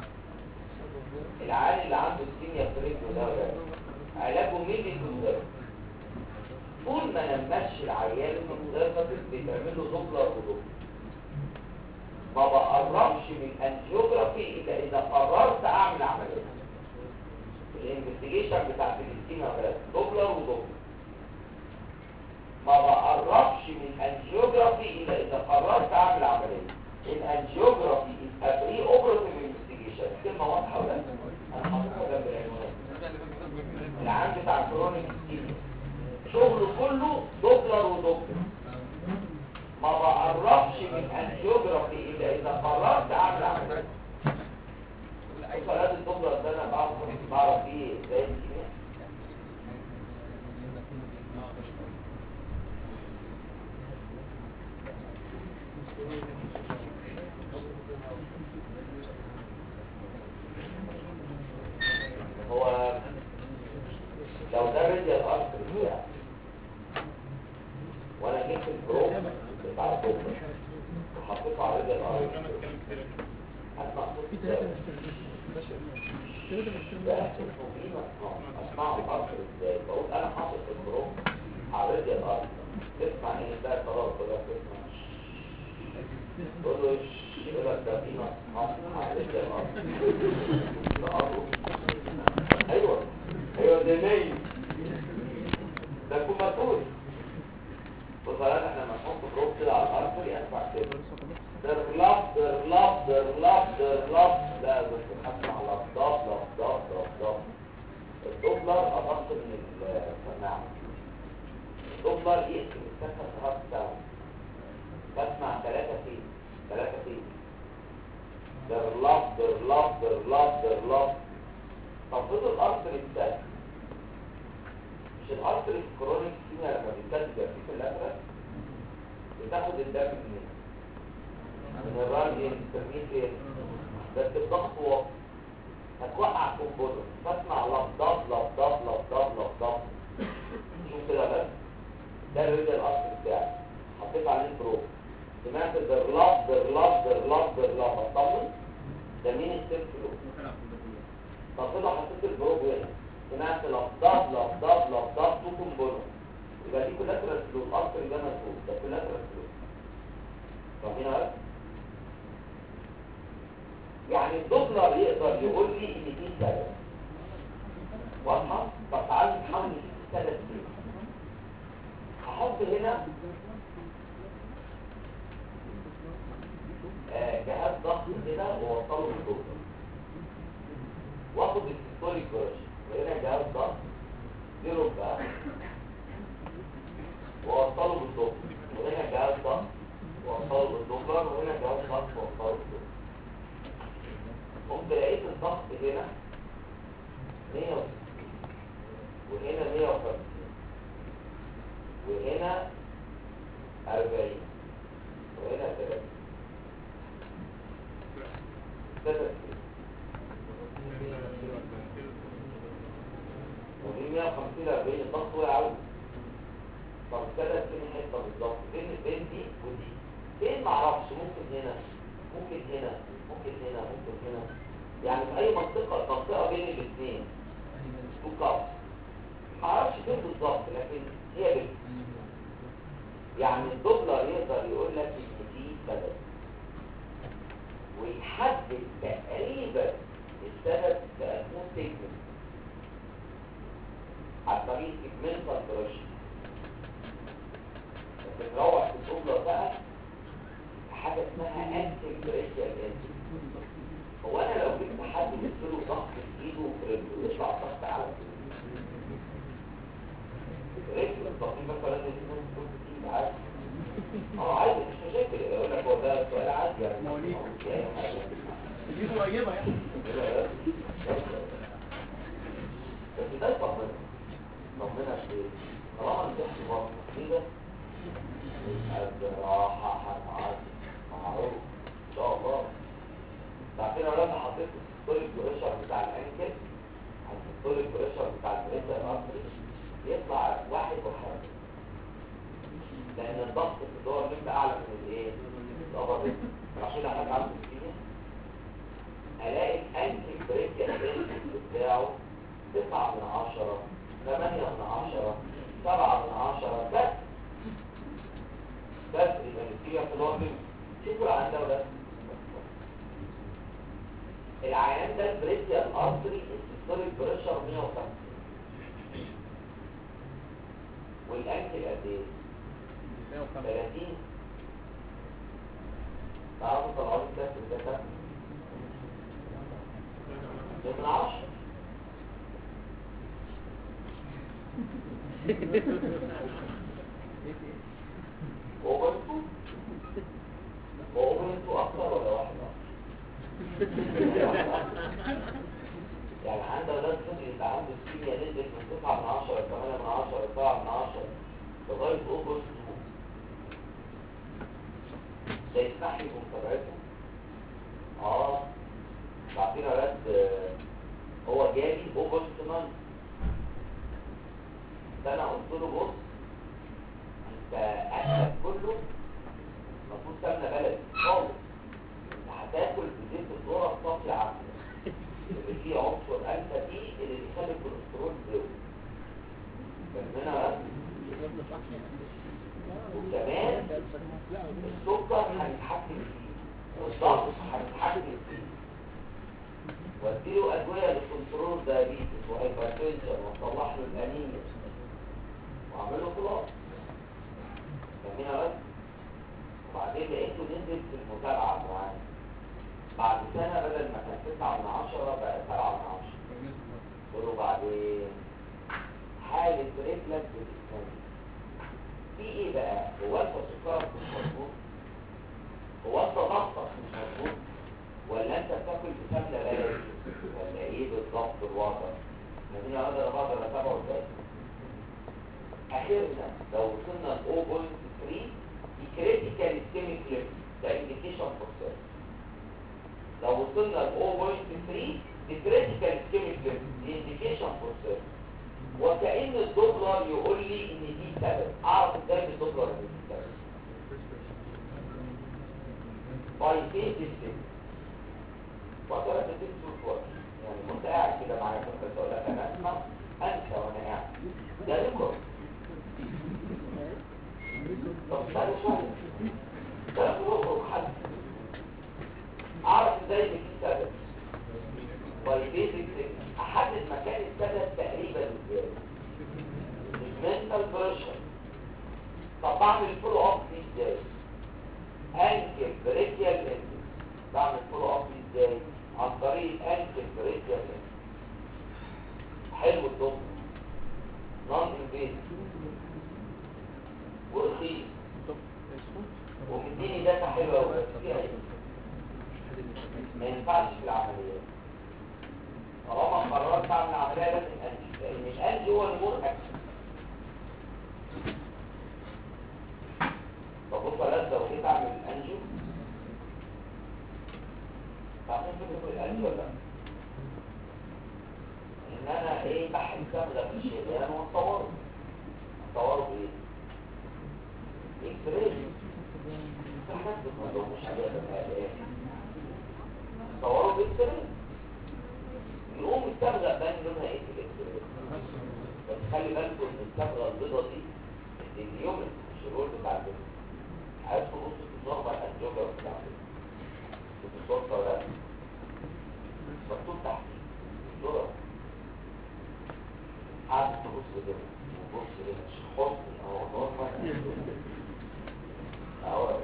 العيان اللي عنده سكيميا في رجله ده ولا علاجه ميدي كونسيرف طول ما نمشي العيان الكونسيرفاتيف بيتعمل له دوبلر ودوبلر ما بقربش من انجيوجرافي الا اذا قررت اعمل عمليه الانفستيجيشن بتاع فلسطين ولا دوبلر ودوبلر ما بقربش من انجيوجرافي الا اذا قررت اعمل عمليه الانجيوجرافي is a pre-operative investigation كلمه واضحه ولا لا؟ انا حاططها جنب العنوان العام بتاع كرونيك سكيميا شغله كله دوبلر ودوبلر ما بقربش من انجيوجرافي الا اذا قررت اعمل عمليه فلاد الدوبلر ده انا بعرف بعرف فيه ازاي الكيمياء هو لو ده راديال ارتري بتاعي وانا جبت البروب بتاع الدوبلر وحطيته على راديال ارتري هسمع صوت ازاي ده اسمه قيمة اسمعه الارتري ازاي بقول انا حاطط البروب على راديال ارتري تسمع ايه ده خلاص كده تسمع تقول له يقول لك ده قيمة على راديال ارتري ايوه ايوه ده نايم ده كوماتوز وصلات احنا لما نحط بروب كده على الارتري ينفع كده درلاب درلاب درلاب درلاب لا بس نحط على لفظات لفظات لفظات الدوبلر ادق من السماعه الدوبلر يقسم السكن هارت ساوند بسمع ثلاثة فين ثلاثة فين درلاب درلاب درلاب درلاب تفضيل الارتري بتاعي مش الارتري الكرونيك كيميا لما بيتسد بيبقى فيه في الازرق بتاخد الدم منين من الراجل ترميه فين بس الضغط واطي هتوقع كومبوزر بسمع لفظات لفظات لفظات لفظات شوف كده بس ده الريديال ارتري بتاعي حطيت عليه بروب سمعت برلاب برلاب برلاب برلاب اطمن ده مين السيرف فلو طب كده حطيت البروب هنا سمعت لفظات لفظات لفظات توكم بونو يبقى دي كلها ترسلو الارتري ده مسؤول ده كلها ترسلو طب هنا بقى يعني الدوبلر يقدر يقول لي ان دي سبب واضحه طب تعالوا نحاول نشوف السبب ايه هحط هنا آه، جهاز ضغط كده واوصله بالدوبلر واخد السيستوليك برش وهنا جهاز ضغط زيرو بقى واوصله بالدوبلر وهنا جهاز ضغط واوصله بالدوبلر وهنا جهاز ضغط واوصله بالدوبلر قمت لقيت الضغط هنا 160 وهنا 150 وهنا 40 وهنا 30 ثلاث ودي 150 ل 40 الضغط وقع قوي طب كده فين حته بالظبط بين بين دي ودي فين معرفش ممكن هنا ممكن هنا ممكن هنا ممكن هنا يعني في اي منطقه منطقه بين الاثنين تو كابس معرفش فين بالظبط لكن هي بين يعني الدوبلر يقدر يقول لك ان دي سبب ويحدد تقريبا السبب بأنه سيجمنت على طريق سيجمنتال بريشر بتروح في الدوبلر بقى حاجه اسمها انتي بريشر انتي هو انا لو جبت حد مثله ضغط في ايده وفي رجله يطلع الضغط على رجل الضغط مثلا لازم يكون كل كتير عادي اه عادي مش مشاكل يقول لك هو ده سؤال عادي يعني مواليد. مش أي حاجة. دي قريبه يعني بس ده طمنا طمنا في ايه؟ طالما انت احتمال كده يبقى الراحة هتعدي معروف ان شاء الله بعدين لما حطيت السيستوليك بريشر بتاع الانكل على السيستوليك بريشر بتاع البريشر الارتري يطلع واحد وحاجة لان الضغط في الدور الليمف اعلى من الايه؟ الابر عشان احنا عنده السينيا الاقي الانتي بريكيال انتي بتاعه تسعة من عشرة ثمانية من عشرة سبعة من عشرة بس بس يبقى النتيجة في الوقت شوفوا العيان ده ولا العيان ده البريكيال ارتري السيستوليك بريشر 150 والانكل قد ايه؟ 30 تعرفوا طلعوا لي الكسر ده كام؟ من عشرة هو انتوا هو انتوا اكتر ولا واحد يعني عند اولاد صدري يبقى عنده الكيمياء نزلت من 9 من 10 ل 8 من 10 ل 7 من 10 لغايه اوبر 2 ده يسمح لي بمتابعته اه بعدين اولاد آه، هو جالي اوبر 8 فانا قلت له بص انت اكلك كله المفروض سمنه بلدي خالص انت هتاكل بزيت الذره الصافي عافيه اللي فيه عنصر الفا دي اللي بيخلي الكوليسترول زيرو فاهمنا بس وكمان السكر هنتحكم فيه والضغط هنتحكم فيه واديله ادويه للكنترول دايابيتس وهايبرتنشن وصلح له الانيميا واعمل له خلاص فاهمين بس وبعدين لقيته نزل في المتابعه معانا بعد سنه بدل ما كان 9 من 10 بقى 7 من 10 قلت له بعدين حاله رجلك بتتكلم في ايه بقى هو انت سكرك مش مظبوط هو انت ضغطك مش مظبوط ولا انت بتاكل بسمنه بلدي ولا ايه بالظبط الوضع لكن اقدر اقدر اتابعه ازاي اخرنا لو وصلنا ل 0.3 دي كريتيكال اسكيميك ليفل ده انديكيشن فور سيرفيس لو وصلنا ل 0.3 دي كريتيكال اسكيميك ليفل دي انديكيشن فور سيرفيس وكأن الدوبلر يقول لي ان دي سبب اعرف ازاي من الدوبلر ان دي سبب باي فيز السبب وترى بتكتب فوق يعني وانت قاعد كده معايا كنت اقول لك انا اسمع انسى وانا قاعد ده ريكورد طب استنى شويه ده ريكورد حد اعرف ازاي ان في سبب والبيزك احدد مكان السبب تقريبا ازاي المنتال بريشر طب بعمل فولو اب دي ازاي انكل بريكيال اندكس بعمل فولو اب دي ازاي عن طريق الانكل بريكيال اندكس حلو الدكتور نون انفيزيف ورخيص ومديني داتا حلوه قوي بس فيها ايه ما ينفعش في العمليات طالما قررت اعمل عمليه لازم انجي لان الانجي هو المور اكشن طب بص بلاش لو جيت اعمل الانجيو تعرفين فكره الانجيو ولا لا؟ ان انا ايه بحث صبغه في الشريان واصوره اصوره بايه؟ اكس راي احنا مش عليها بقى صوروا باكس راي يقوم الصبغه بان لونها ايه في الاكس راي بس خلي بالكم ان الصبغه البيضاء دي دي اليوم مش الرول بتاع البيضاء عايز تبص في النورمال انجوجر بتاع البيضاء في الصوره ولا لا مكتوب تحت الصوره عايز تبص كده وبص هنا شخص اهو نورمال اهو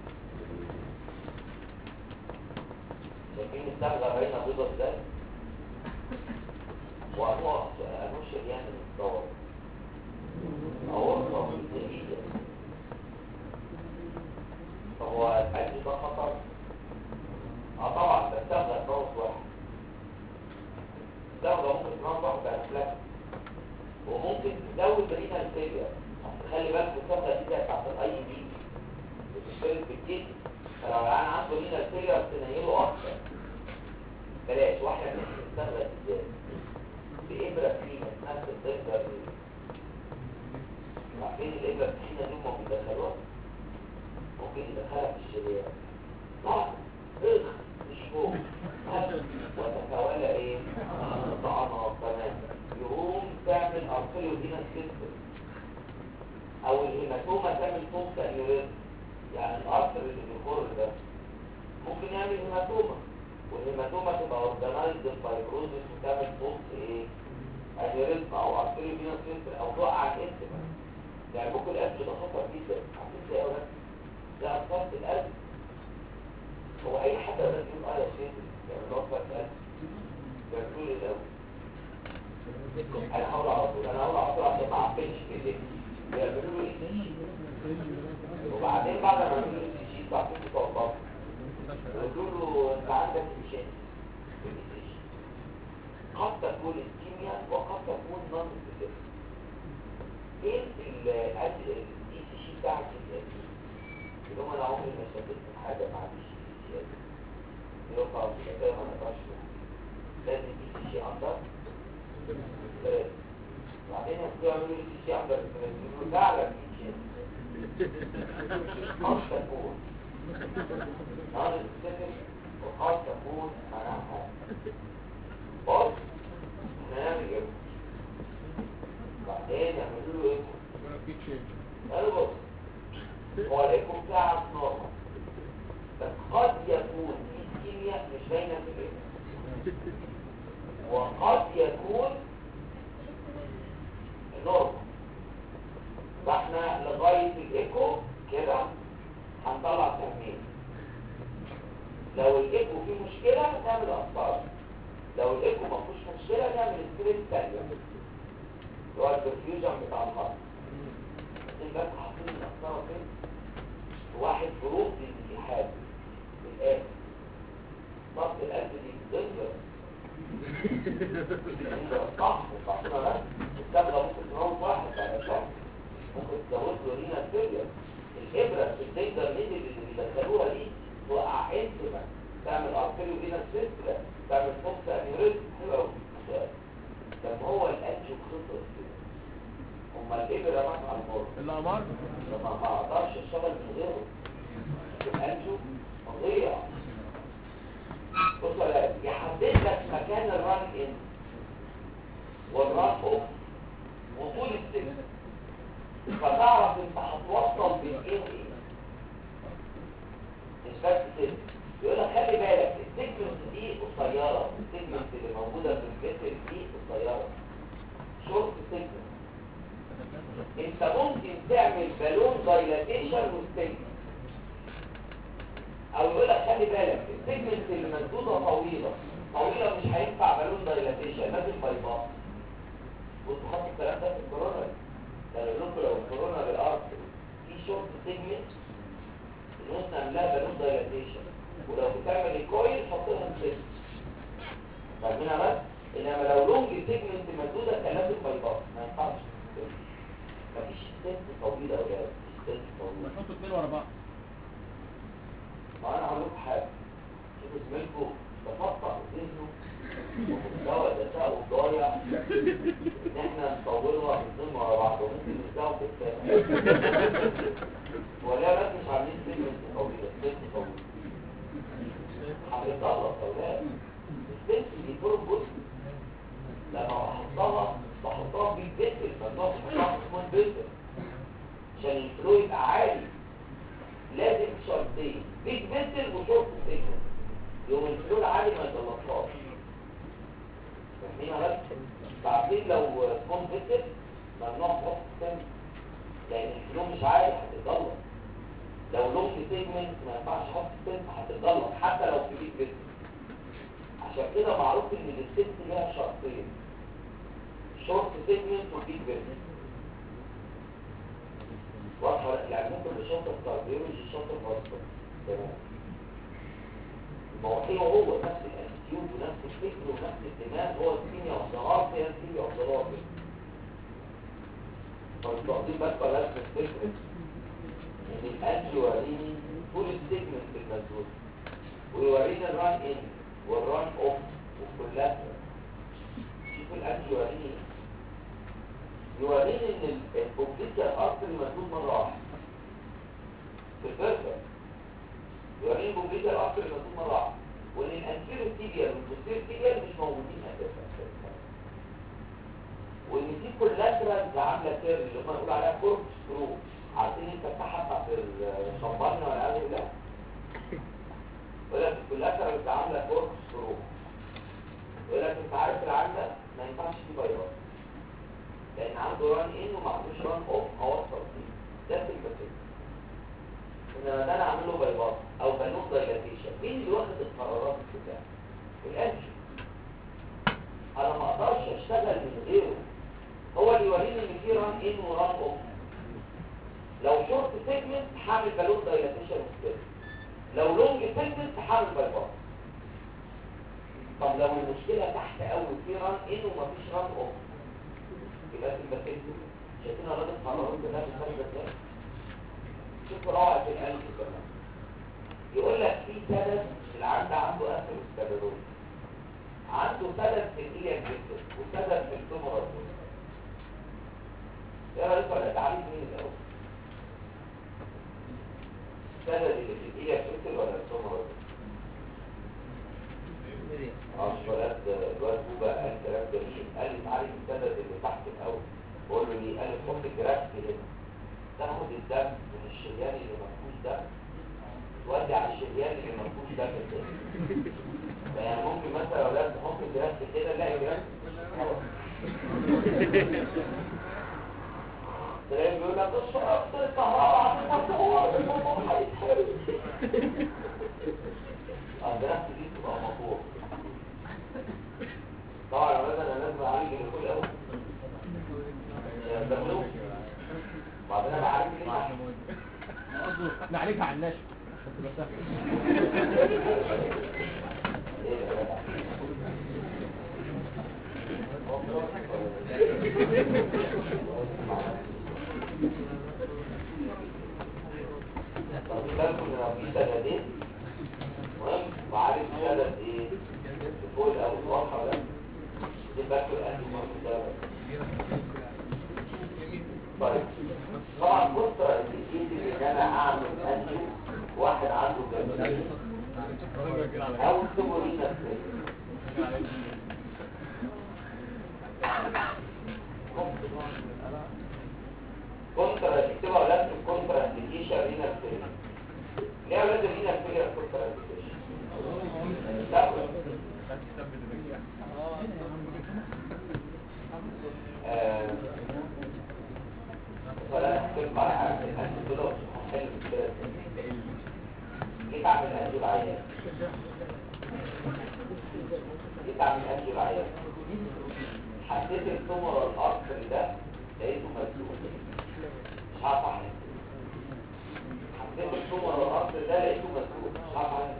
شايفين الصبغه باينه بيضاء ازاي وأنوع أنوش يعني الدور أورطة جديدة فهو الحج ده خطر اه طبعا بس تبغى تنوص واحد تبغى ممكن تنوص بأسلاك وممكن تزود رينا الفيليا خلي بالك الصبغة دي زي بتاعت الاي بي بتشترك بالجسم فلو العيان عنده رينا الفيليا بتنيله اكتر بلاش واحدة من الصبغة ازاي بإبرة فينا نفس الضغطة دي عارفين الإبرة فينا دي ما بيدخلوها ممكن يدخلها في الشريان لا اخ مش فوق وتتوالى ايه طعنها تمام يقوم تعمل ارتريو هنا سيستم او الهيماتوما تعمل فوق تأيوريزم يعني الارتر اللي بيخر ده ممكن يعمل هيماتوما والهيماتوما تبقى اورجانايزد فايبروزس وتعمل بوست ايه انيوريزم او ارتريو فينا سيستم او توقع الانتما يعني ممكن القلب ده خطر جدا عارفين ازاي يا ولاد ده اثرت القلب هو اي حد لازم يقول اه يا شيخ يعني نوفر القلب بيقول الاول انا هقول على طول انا هقول على طول عشان ما اعقلش كده بيعملوا له ايه وبعدين بعد ما يعملوا له اي شيء بعدين بتوقف يقولوا له انت عندك مشاكل قد تكون الكيمياء وقد تكون نون ايه الدي سي شي بتاعك اللي هم انا عمري ما شدت من حاجه مع دي سي شي يبقى خلاص كده ما نقدرش لازم دي سي شي اندر بعدين يبقوا يعملوا دي سي شي اندر يقولوا فعلا دي سي قد تكون نار السفر وقد تكون معناها بص نعمل ايه بعدين يعملوا له ايه قالوا بص هو الايكو بتاعك نورمال بس قد يكون في كيمياء مش باينه في الايكو وقد يكون نورمال فاحنا لغايه الايكو كده هنطلع تهميل لو الايكو فيه مشكله نعمل اخطار لو الايكو ما فيهوش مشكله نعمل ستريس ثانيه اللي هو البرفيوجن بتاع الخط الباب حاطين الأخطار فين واحد جروب للاتحاد الآن ضغط القلب دي ضد صح صح ولا الصبغه ممكن تموت واحد بعد شهر ممكن تزود له رينا سيريا الابره في الديجر نيدل اللي بيدخلوها دي توقع انتما تعمل ارتريو رينا سيريا تعمل فوكس انيوريزم حلو قوي طب هو الانجو خطر الأمر لما ما اقدرش اشتغل من غيره الانجو فظيع بص يا ولاد، يحدد لك مكان الران ان والران اوف وطول السن فتعرف انت هتوصل بين ايه وايه مش بس كده يقول لك خلي بالك السيجمنت دي قصيره السيجمنت اللي موجوده في الفيتر دي قصيره شورت سيجمنت انت ممكن تعمل بالون دايلاتيشن وستيجمنت او يقول لك خلي بالك السيجمنت اللي مسدوده طويله طويله مش هينفع بالون دايلاتيشن لازم باي باس بصوا حطوا الكلام ده في الكورونا ده انا لكم لو الكورونا بالارض في شورت سيجمنت النص نعملها بالون دايلاتيشن ولو بتعمل الكويل حط لها سيجمنت فاهمينها بس انما لو لونج سيجمنت مسدوده كان لازم باي باس ما ينفعش مفيش ست طويله ولا مفيش ست طويله نحط اثنين ورا بعض ما انا هقول لكم حاجه شوفوا زميلكم تفقع ذهنه ومستوى ذكائه ضايع ان احنا نطولها الاثنين ورا بعض وممكن نبداوا في الثاني ولا بس مش عاملين سيجمنت طويله سيجمنت طويل هنطلع اولاد السيجمنت دي فور جزء لما بحطها بحطها في البيتل ممنوع تحطها في سمول بيتل عشان الفلو يبقى عالي لازم شرطين بيج بيتل وشورت سيجمنت يوم الفلو العالي ما يطلقهاش فاهمين بس بعدين لو سمول بيتل ممنوع تحط سيجمنت لان الفلو مش عالي هتتطلق لو لونج سيجمنت ما ينفعش احط سيجمنت هتتطلق حتى لو في بيج بيتل عشان كده معروف ان الست ليها شرطين شورت سيجمنت وبيج بيزنس واضحه يعني ممكن الشرطه الكارديولوجي شرطه خاصه تمام المواضيع هو نفس الانستيوت ونفس الفكر ونفس الدماغ هو الكيمياء والصغار هي الكيمياء والصغار فانتوا واخدين بالكم على نفس الفكر ان الانجي يوريني طول السيجمنت المسدود ويوريني الران ان والران اوف وكلها شوف الانجي يوريني ايه يوريني ان البوبليكيا الارتري مسدود مره واحده في البرجر يوريني البوبليكيا الارتري مسدود مره واحده وان الانتيرو تيبيال والبوستيرو تيبيال مش موجودين اساسا وان في كولاترالز عامله كيرف اللي هم بنقول عليها كورب سكرو عارفين انت الساحه بتاعت الشمبانيا ولا عارف ده يقول لك الكولاترالز عامله كورب سكرو يقول لك انت عارف العامله ما ينفعش فيه فيروس لان عنده ران ان وما عندوش ران اوف اوصل فيه ده الفكره انما ده انا اعمل له بايباس او بالون دايلاتيشن مين اللي واخد القرارات بتاعه الانجي انا ما اقدرش اشتغل من غيره هو اللي يوريني ان في ران ان وران اوف لو شورت سيجمنت هعمل بالون دايلاتيشن وكده لو لونج سيجمنت هعمل بايباس طب لو المشكله تحت قوي في ران ان ومفيش ران اوف يبقى في البكتيريا شايفين الراجل قرارات كلها بتخرج ازاي شوفوا روعه القلب كمان يقول لك في سبب العند عنده اثر السببون عنده سبب في الايليا جدا وسبب في التومر ايه رايك ولا تعريف مين الاول السبب اللي في الايليا جدا ولا التومر اه الولاد الواد بوبا قال كلام جميل قال لي تعالي السبب اللي تحت الاول بقول له ليه قال لي تحط الجراف هنا تاخد الدم من الشريان اللي ما فيهوش دم تودي على الشريان اللي ما فيهوش دم تاني يعني ممكن مثلا يا اولاد تحط الجراف كده نلاقي جراف تلاقي بيقول لك الشراب الكهرباء هتتقطع الموضوع هيتحرق الجراف دي تبقى مقطوع طبعا مثلا انا لازم اعالج الكل قوي يستخدموه بعدين انا بعالج ليه تحت قصده نعالجها على الناشف عشان تبقى سهله ايه يا جدع طب بالكم ان في سندين مهم وعارف سند ايه فوق الاول واضحه ده دي باكل الاهلي مهم ده طيب طبعا اعمل انجو واحد عنده جنبين او سيبورينا كونترا تكتبها ولازم كونترا انديكيشن رينا فيلر ليه لازم رينا فيلر كونترا انديكيشن لا آه، ولا احترم على حاجة الأهل دول حلو كده جيت اعمل أهل العيان جيت اعمل أهل العيان حسيت التمر الأرض ده لقيته مسدود مش عارف اعمل حسيت التمر الأرض ده لقيته مسدود مش عارف اعمل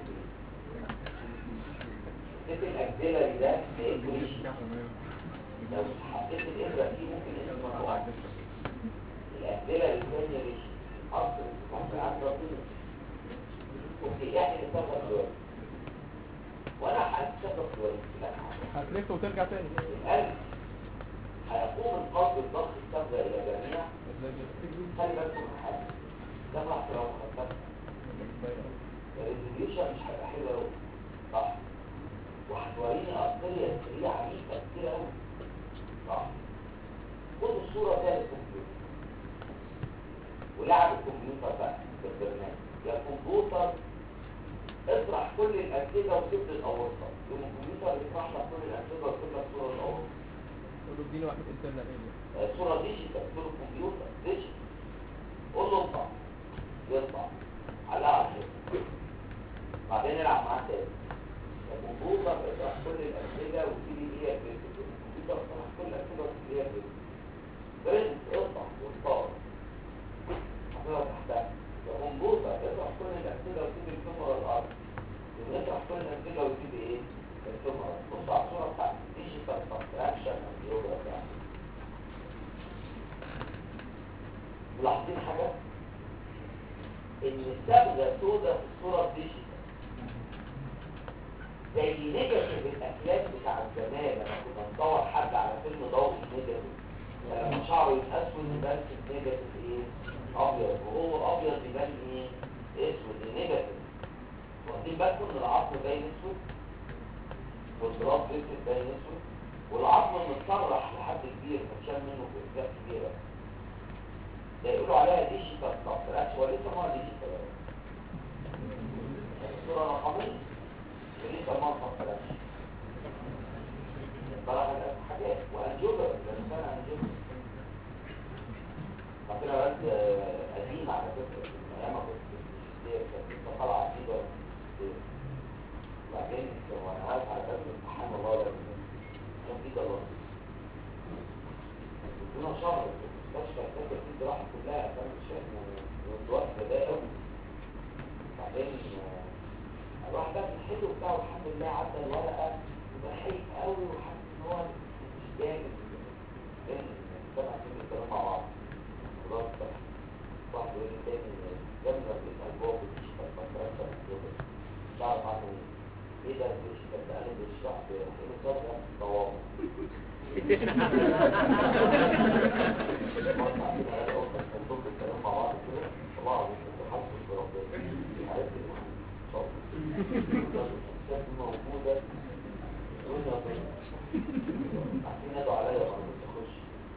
حسيت الأجزلة ده لقيته ريشي لو حطيت الإبرة فيه ممكن اسمه تقع الأسئلة اللي الثانية مش أصل ممكن عن ربنا ممكن يعني نسبة دول وأنا حاسس سبب دول لا هتلف وترجع تاني القلب هيقوم القلب الضغط السبب إلى جميع خلي بالكم من حاجة ده راح لو خدتها الريزوليوشن مش هيبقى حلو قوي صح وهتوريني أرضية سريعة عنيفة كتير قوي صح خد الصورة ده للكمبيوتر ولعب الكمبيوتر بقى في البرنامج يا كمبيوتر اطرح كل الأنتجة وسيب الأورطة يوم الكمبيوتر يطرح لك كل الأنتجة وسيب لك صورة الأورطة قول له اديني واحد انترنال اريا صورة ديجيتال صورة كمبيوتر ديجيتال قول له اطبع يطبع على عشرة بعدين العب معاه تاني الكمبيوتر اطرح كل الأنتجة وسيب لي هي الكمبيوتر اطرح كل الأنتجة وسيب لي هي برنت اطبع واختار حطيها تحتها الكمبيوتر اطرح كل الأنتجة وسيب الكاميرا الأرض يطرح كل الأنتجة وسيب ايه الكاميرا بص على الصورة بتاعت ديجيتال سبتراكشن الجيوغرافي يعني ملاحظين حاجة ان الصبغة سودة في الصورة الديجيتال زي نيجاتيف الافلام بتاع زمان لما كنا ندور حد على فيلم ضوئي نيجاتيف لما شعره يبقى اسود يبان في النيجاتيف ايه ابيض وهو ابيض يبان ايه اسود النيجاتيف واخدين بالكم ان العظم باين اسود والتراب اسود باين اسود والعظم متصرح لحد كبير فتشال منه اجزاء كبيره ده يقولوا عليها ديجيتال ستراكشر وليس ما ديجيتال الصوره رقميه وليس ما ستراكشر بلغ حاجات وانجوبر لما كان انجوبر فكده بس قديم على فكره ايام ما كنت كانت لسه طالعه جديده وبعدين وانا واقف على باب الامتحان والله ده كان في ضرر كنا شهر في المستشفى فاكر في الجراحه كلها كان مش فاهم والوقت ده قوي بعدين آه، الواحد بقى الحلو بتاعه الحمد لله عدى الورقه وبقى خايف قوي وحاسس ان هو مش جامد لان طبعا في الكلام مع بعض خلاص بقى واحد يقول لي تاني جنبك بيسال جوه مش فتره تعرف عنه ايه ايه ده مش ده قال لي الشعب حلو صبر طوام موجودة الدنيا ضيقة عارفين نادوا عليا وانا كنت اخش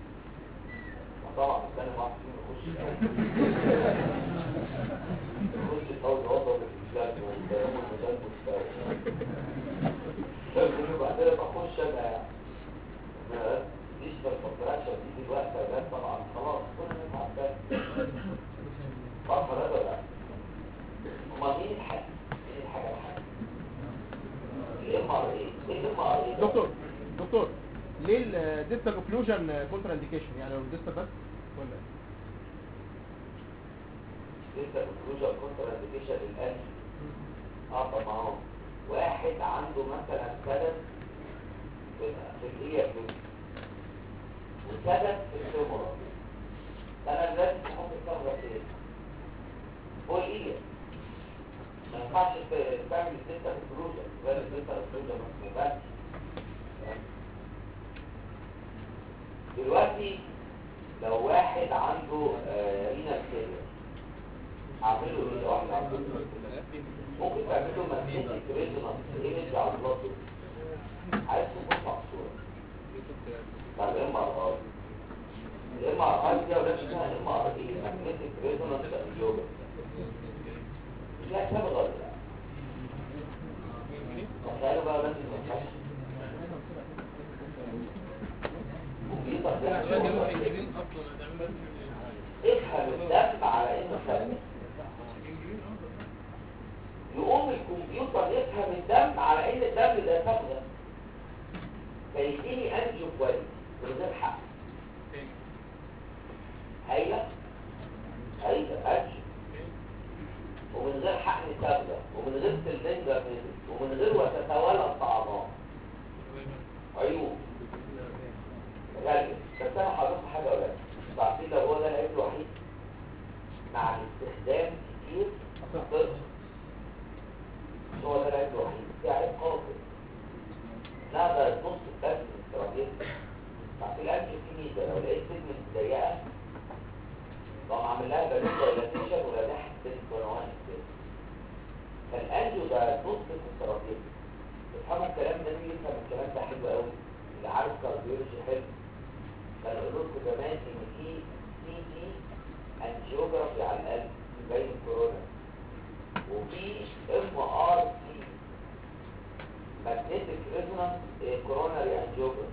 طبعا كان واحد فيهم يخش يخش الأول يوضع بالإسلام والكلام والمدام والكلام وبعدين بخش انا ديش بالفكراتشة دي دلوقتي ده طبعا خلاص كل الناس عارفاه فاهم هذا ولا امال مين الحل مين الحاجه الحل الام ار اي ايه الام ار اي دكتور دكتور ليه الديستال اوكلوجن كونتر انديكيشن يعني لو الديستال بس ولا لسه الكلوجر كونتر انديكيشن للقلب اه طب ما هو واحد عنده مثلا سدد في في الايه وسدد في الفيمورال انا لازم احط الكاميرا فين فوق الايه ما ينفعش ت- تعمل الديتا الكلوجر غير الديتا الكلوجر ما ينفعش دلوقتي لو واحد عنده رينال فيلير اعمله ايه لو احنا عملنا ممكن تعمله ماجنتيك ريزونانس ايمج على البلد عايز تبص على الصوره بعد ام ار اي الام ار اي دي ولا اسمها ام ار اي ماجنتيك ريزونانس انجيوجرافي فيها صبغه ولا لا تخيلوا بقى لازم نفهم افهم الدم على انه فن يقوم الكمبيوتر يفهم الدم على ان الدم ده صبغه فيديني انجو كويس من غير حق هايله هايله انجو ومن غير حقن صبغه ومن غير سلندر ومن غير وتتوالى الطعامات عيوب غالبا بس انا حضرت حاجه ولا عارفين لو هو ده العيب الوحيد مع الاستخدام كتير هتقدر مش هو ده العيب الوحيد في عيب قاتل لا ده نص بس من استراتيجي عارفين الانجو في ميزه لو لقيت سيجمنت ضيقه بقوم عامل لها بالون دايلاتيشن ولا ناحيه بين القنوات كده فالانجو ده نص استراتيجي تفهموا الكلام ده مين يفهم الكلام ده حلو قوي اللي عارف كارديولوجي حلو كان يقول لكم زمان ان في سي تي انجيوجرافي على القلب زي الكورونا وفي ام ار سي ماجنتيك ريزونانس كوروناري انجيوجرافي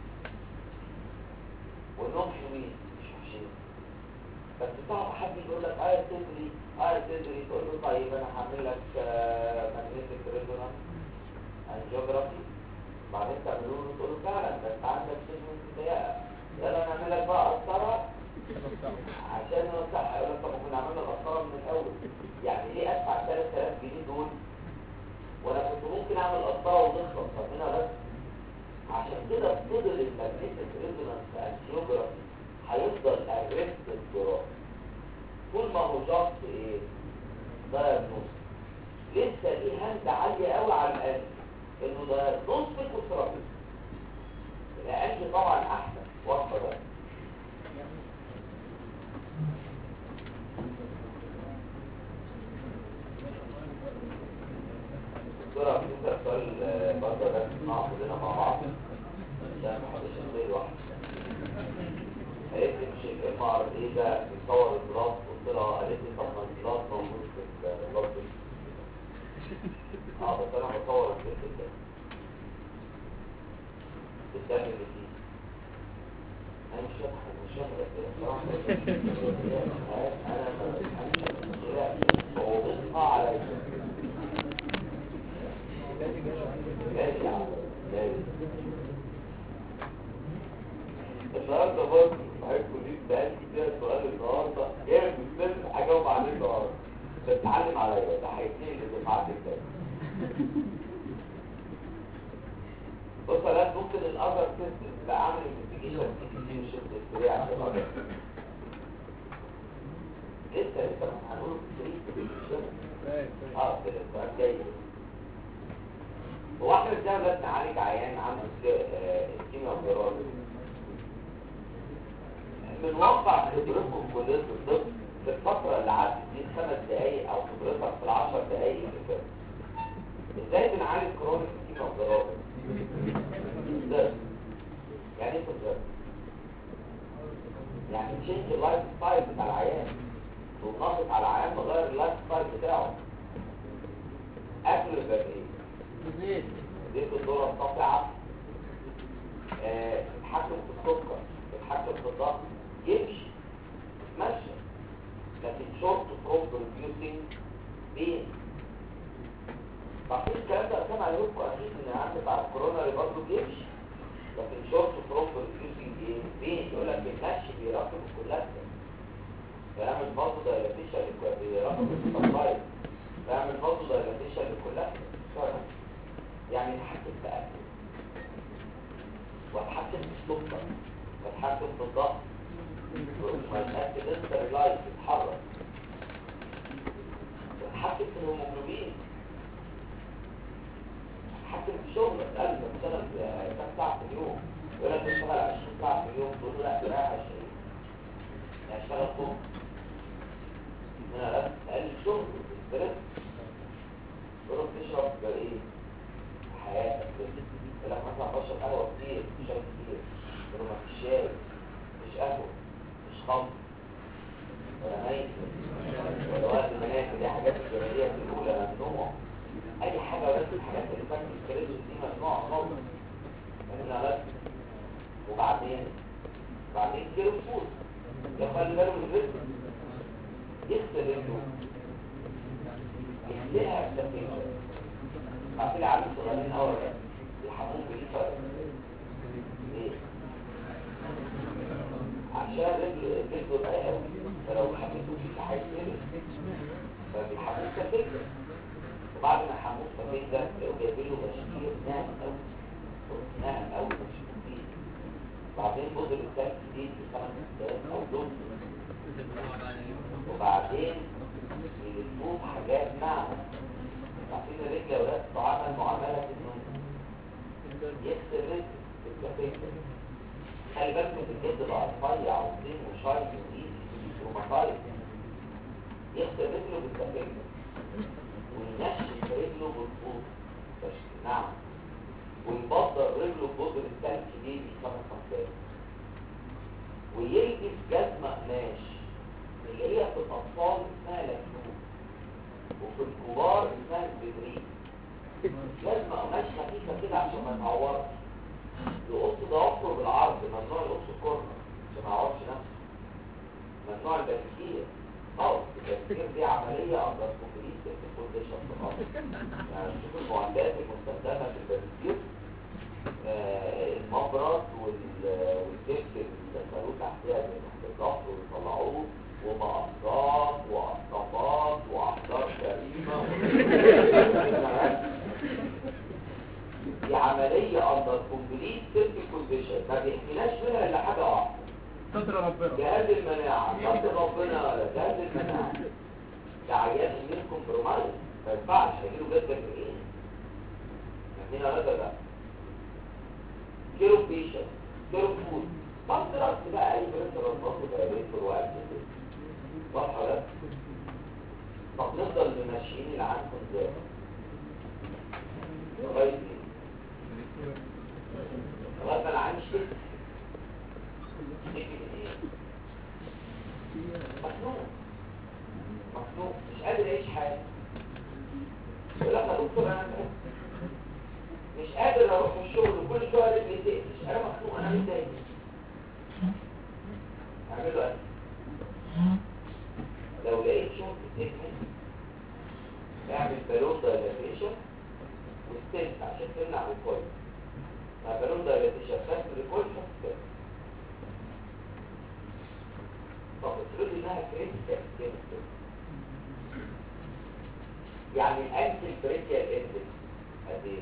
والنوم حلوين مش وحشين بس صعب حد يقول لك اه تدري اه تدري تقول له طيب انا هعمل لك ماجنتيك ريزونانس انجيوجرافي بعدين تعملوا له تقول له فعلا ده انت عندك سيجمنت ضيقه يلا نعمل لك بقى قسطره عشان نصح يقول لك طب كنا عملنا القسطره من الاول يعني ليه ادفع 3000 جنيه دول وانا كنت ممكن اعمل قسطره وتخلص طب هنا بس عشان كده فضل الماجنتيك ريزونانس انجيوجرافي هيفضل ارست الجراح طول ما هو جاست ايه دايجنوز لسه ليه هند عاليه قوي على القلب انه ده نص الكسرات الأقل طبعا احسن وصفة ده دكتورة في سؤال برضه ده نسمعه كلنا مع بعض عشان ما حدش يصير لوحده قالت لي مش الام ار اي ده بيصور البلاط قلت لها قالت لي طب ما البلاط موجود في البلاط اه بس انا بصور الجسم ده الدم اللي فيه انا مش شايف مش شايف كده انا ما بفهمش لا صعوبتها عليا لازم لازم النهارده برضه صحيح كلية بقالي كتير سؤال النهارده ايه المستلزم هجاوب عليه النهارده بتعلم عليا ده هيتنقل لدفعات التاني بص يا ممكن الاذر سيستم تبقى عامل انفستيجيشن دي مش الاستريع عشان الاذر لسه لسه ما هنقول في اه كده السؤال جاي هو احنا ازاي بس نعالج عيان عنده اسكيميا وفيرال من واقع خبرتكم كليه الطب في الفتره اللي عدت دي خمس دقايق او خبرتك في العشر دقايق اللي فاتت ازاي بنعالج كرونيك اسكيميا وفيرال ازاي يعني ايه ازاي يعني تشينج اللايف ستايل بتاع العيان ونضغط على العيان نغير اللايف ستايل بتاعه اكل يبقى ايه زيت الذره الطافعه آه، تتحكم في السكر تتحكم في الضغط يمشي يتمشى لكن شورت بروب ريديوسينج بين بعدين الكلام ده كان عليكم اكيد ان العام بتاع الكورونا برضه بيمشي لكن شورت بروب ريديوسينج ايه بين يقول لك المشي بيراقب الكولاتر فيعمل برضه دايلاتيشن بيراقب السبلاي فيعمل برضه دايلاتيشن للكولاتر يعني نتحكم في اكل واتحكم في السكر واتحكم في الضغط والاكل انت لايف يتحرك واتحكم في الهيموجلوبين اتحكم في شغلك قلبك بتشتغل كام ساعه في اليوم يقول لك بتشتغل 20 ساعه في اليوم تقول له لا كفايه 20 يعني اشتغل فوق هنا بس وبعدين بعدين كيلو فوت يخلي باله من الرزق يغسل رجله يحلها بسفينة عارفين العيال الصغيرين أول يحمون بالفرق ليه؟ عشان رجل رجله بقى قوي فلو حميته فيك هيتسلم فبيحموه سفينة وبعد ما حموه سفينة لو جايبين له بشكير ناعم قوي ناعم قوي مش كتير بعدين بودر الثلج دي بخمس دقايق او دول وبعدين يلفوه حاجات ناعمة عارفين الرجل يا ولاد تعامل معاملة النوم يغسل رجل في الكافيه خلي بالك من الجلد بقى رفيع وطين وشاي وايدي ومطايب يغسل رجله بالكافيه وينشف رجله بالفوق نعم ويبطل رجله ببودر الثلج دي بخمس خمسات ويلبس جزمة قماش اللي هي في الأطفال اسمها لفلوف وفي الكبار اسمها البدريد جزمة قماش خفيفة كده عشان ما يتعورش يقص ضوافره بالعرض ممنوع يقص الكورنر عشان ما يعورش نفسه ممنوع البكتيريا خالص البكتيريا دي عملية أندر كومبليت كونديشن يعني شوف المعدات المستخدمة في البكتيريا آه، المبرد وال- والجبس اللي دخلوه تحتها من تحت الضغط ويطلعوه ومقصات وقصافات وأحجار كريمة دي عملية أندر كومبليت سيفتي كونديشن ما بيحكيناش منها إلا حاجة واحدة ستر ربنا جهاز المناعة قدر ربنا ولا جهاز المناعة ده عيان امين كومبرومايز ما ينفعش هيجيله جد ايه هنا رجل بقى كيلو بيشن كيلو فود ما درست بقى اي برنس رصاص بقى برنس وقت صح ولا لا؟ طب نفضل ماشيين العنف ازاي لغايه ايه لغايه ما العين شفت مخنوق مخنوق مش قادر يعيش حياته يقول لك يا دكتور انا تعبت. مش قادر اروح الشغل وكل شويه رجلي تقفش انا مخنوق انا متضايق اعمل له ايه لو لقيت شغل تقفل اعمل بالون دايلاتيشن وستنت عشان تمنع الكل مع بالون دايلاتيشن خاف من الكل خاف طب افرض انها كريتيكال كيمستري يعني الانتي بريتيال اندكس قد ايه؟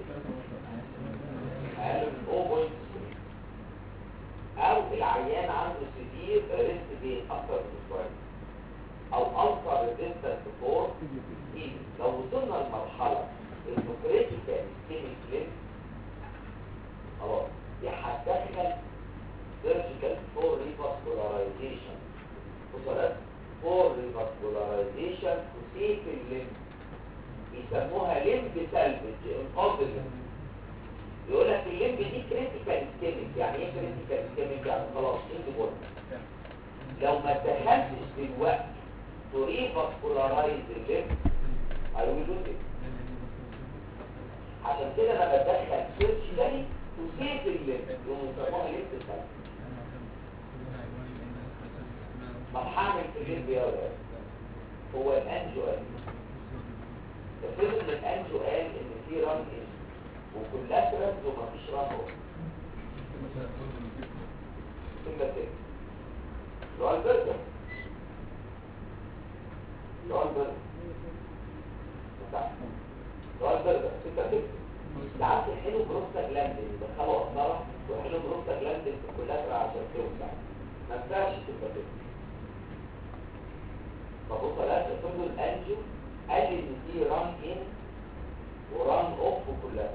اقل من 0.3 او العيان عنده سيفير ريست بين اكتر من اسبوعين او الفا ريزيستنت فور ايد لو وصلنا لمرحله انه كريتيكال كيميك لينك خلاص دي هتدخل سيرجيكال فور ريفاسكولاريزيشن وصلت فور ريفاسكولاريزيشن وسيف الليمب يسموها ليمب سالفج انقاذ الليمب يقول لك الليمب دي كريتيكال سكيميك يعني ايه كريتيكال سكيميك يعني خلاص انت بقول لو ما دخلتش دلوقتي تو ريفاسكولارايز الليمب هيقولوا لي عشان كده انا بدخل سيرجيكالي وسيف الليمب يقوموا يسموها ليمب سالفج طب هعمل في الليمب يا ولاد هو الانجو قال تفرض ان الانجو قال ان في ران ان وكلها ترد ومفيش ران اهو كلمة كده سؤال برجر سؤال برجر سؤال برجر انت كده ساعات يحلوا بروستا جلاندين يدخلوا قصارة ويحلوا بروستا جلاندين في الكولاترا عشان توسع ما ينفعش تبقى كده فبص لا تفرض الانجو قال ان في ران ان وران اوف كلها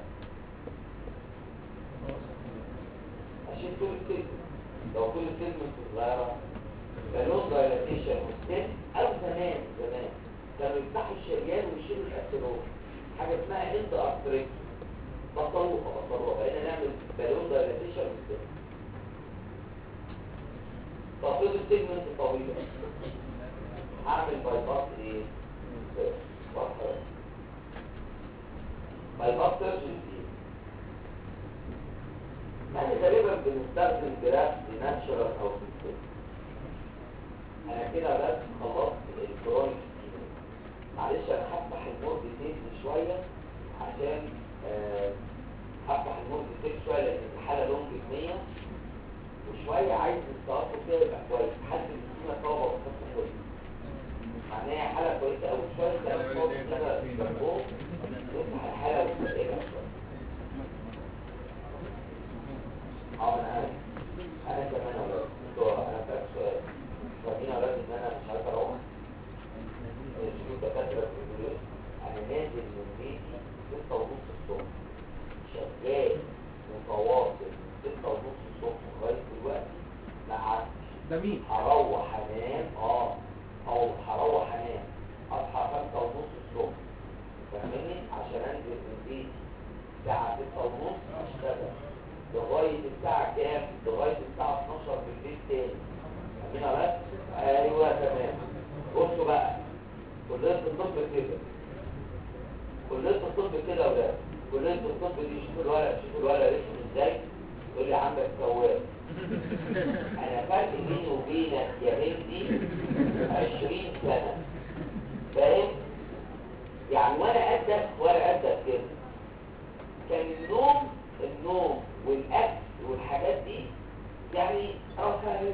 عشان طول السيجمنت لو طول السيجمنت صغيرة بالون دايلاتيشن والسن او زمان زمان كانوا يفتحوا الشريان ويشيلوا الاسيرون حاجة اسمها اند ارتريك بطلوها بطلوها بقينا نعمل بالون دايلاتيشن والسن تفرض السيجمنت طويلة هعمل باي باس ايه باي باس سيرجري يعني غالبا بنستخدم جراف ناتشورال او سيستم انا كده بس خلصت الكرونيك معلش انا هفتح المود ديتيل شويه عشان آه، هفتح المود ديتيل شويه لان الحاله لونج 100 وشويه عايز التوقف فيها يبقى كويس حد يدينا طلبه وخطه كويس معناها حاله كويسه قوي شويه ده فوق كده جنبهم يفتح الحاله وتلاقيها شويه اه انا عارف انا كمان يا ولاد دكتور، انا فاكر سؤال فاهمين يا ولاد ان انا مش عارف اروح شوفوا الدكاتره بيقولوا ايه انا نازل من بيتي 6 ونص الصبح شغال متواصل من 6 ونص الصبح لغايه دلوقتي ما قعدتش ده مين هروح انام اه او هروح انام اصحى 5 ونص الصبح فاهمني عشان انزل من بيتي الساعه 6 ونص اشتغل لغايه الساعه كام لغايه الساعه 12 بالليل تاني فاهمين يا ولاد ايوه تمام بصوا بقى كليه الطب كده كليه الطب كده يا ولاد كليه الطب دي شوفوا الورق شوفوا الورق رسم ازاي يقول لي عندك سواق انا فرق بيني وبينك يا بنتي 20 سنه فاهم يعني وانا قدك وانا قدك كده كان النوم النوم والاكل والحاجات دي يعني رفاهيه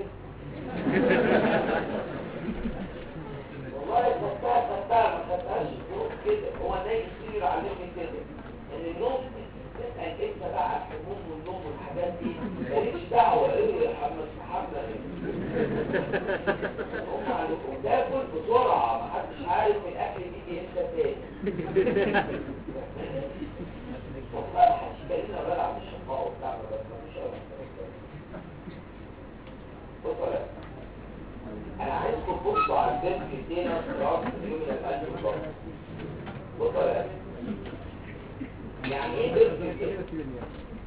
والله خدتها خدتها ما خدتهاش النوم كده هو نايم كتير علمني كده ان النوم تسال انت بقى على الحموم والنوم والحاجات دي ماليش دعوه ايه يا محمد محمد هم عليكم تاكل بسرعه ما حدش عارف الاكل دي امتى تاني والله هشترينا بلعب الشقاء وبتاع بس مفيش أوي. بصوا يا ولاد. انا عايزكم تبصوا على البنت دينا في راس اليوم من القلب والبطن بصوا يا ولاد. يعني ايه بنت دينا؟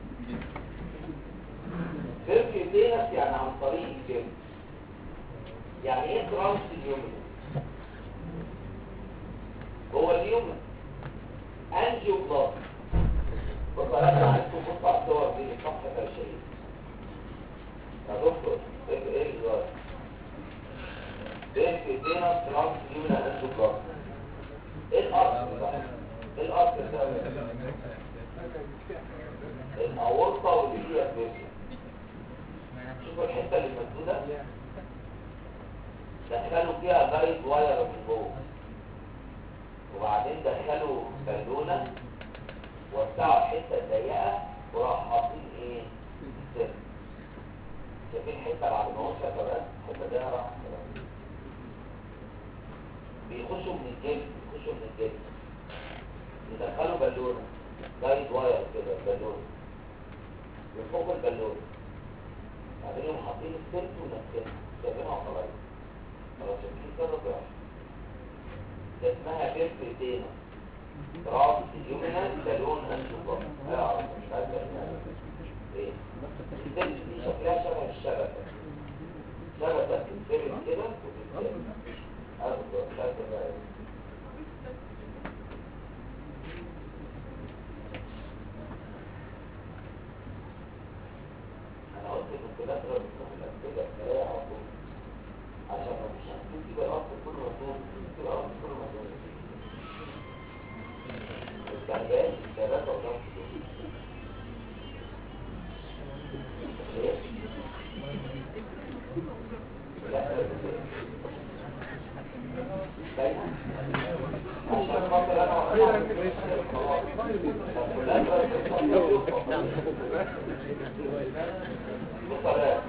بنت دينا يعني عن طريق الجن يعني ايه ترانس اليومن هو اليومن انجيو بلاس فطلعنا عايزكم بصوا على الصور دي الصفحه 20 يا دكتور ايه ايه الوضع ده في دينا ترانس اليومن انجيو بلاس ايه الاصل ده ايه الاصل ده الاورطه واللي هي الفيزيا شوفوا الحته اللي مسدوده دخلوا فيها جايد واير من جوه وبعدين دخلوا بالونه وسعوا الحته الضيقه وراحوا حاطين ايه سن شايفين الحته بعد ما وصلت كمان الحته دي راحت كمان بيخشوا من الجلد بيخشوا من الجلد يدخلوا بالونه جايد واير كده بالونه يفوقوا البالونه بعدين يقوموا حاطين السلك ونفسها شايفينها طبيعيه خلاص شايفين كده ضعف ده اسمها بيرفكتينا راس اليومنال بالون انجوبا اعرف مش عارف اسمها ايه السلك دي شكلها شبه الشبكه شبكه بتتفرد كده وتتفرد اخد مش عارف اسمها ايه انا قلت ان كده اضرب الاسئله الكلام على طول عشان ما فيش هتكون تبقى الاصل كله مطلوب تبقى الاصل كله مطلوب التعبان الثلاثة وضغط ليه؟ لا باينة؟ عشان خاطر انا خلاص بطريقة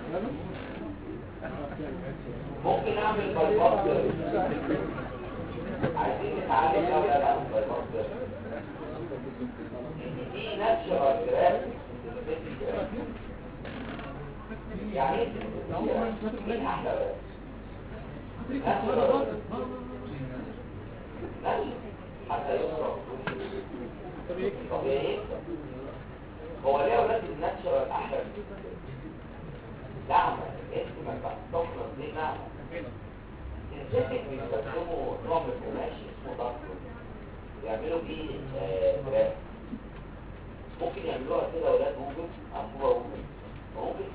ممكن اعمل بايباس عايزين نتعلم الاول اعمل بايباس ان دي ناتشورال جراف يعني ايه مين احلى بقى ناتشورال ناتشورال حتى يصرف طبيعي هو ليه اولاد الناتشورال احلى نعمة انت ما تحتفظ دي نعمة الانسان بيستخدموا نوع من القماش اسمه دكتور يعملوا بيه آه، جراف ممكن يعملوها كده اولاد جوجل انبوبة جوجل وممكن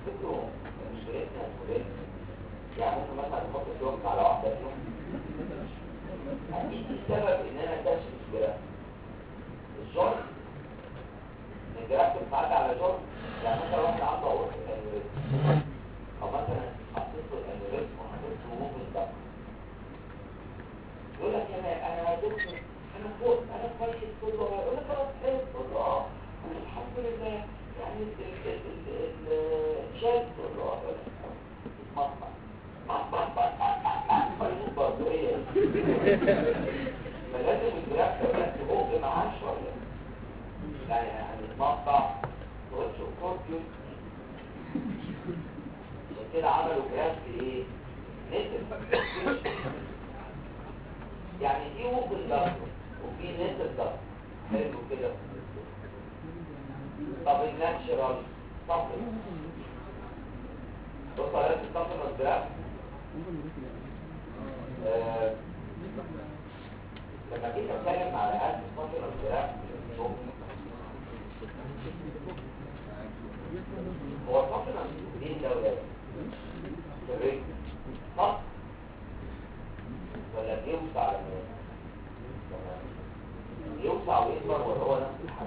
تفتكروا مشكلتنا مشكلتنا يعني ممكن مثلا نحط شوك على واحدة فيهم أكيد السبب إن أنا اكتشف الجراف الجرح إن الجراف بتتعدى على جرح يعني مثلا واحد عنده عروق الأنوريزم أو مثلا حطيت له الأنوريزم وحطيت له موف الضغط يقول لك يا مان أنا هدوك أنا فوق أنا كويس كله يقول لك أنا كويس كله أه أنا الحمد لله يعني ال ال ال ال الشاب كله أه مقطع برضه ايه فلازم الجراف كمان تبق معاه شويه يعني هنتمقطع تخش الكورتيوم عشان كده عملوا جراف ايه نتل يعني في ممكن ضغط وفي نتل ضغط حلو كده طب الناتشرال صفر بص على الصفر الجراف آه، لما جيت اتكلم على قد فتره الجراف هو فتره دي دولات الرجل خط ولا بيوسع لما يوسع ويكبر ولا هو نفس الحجم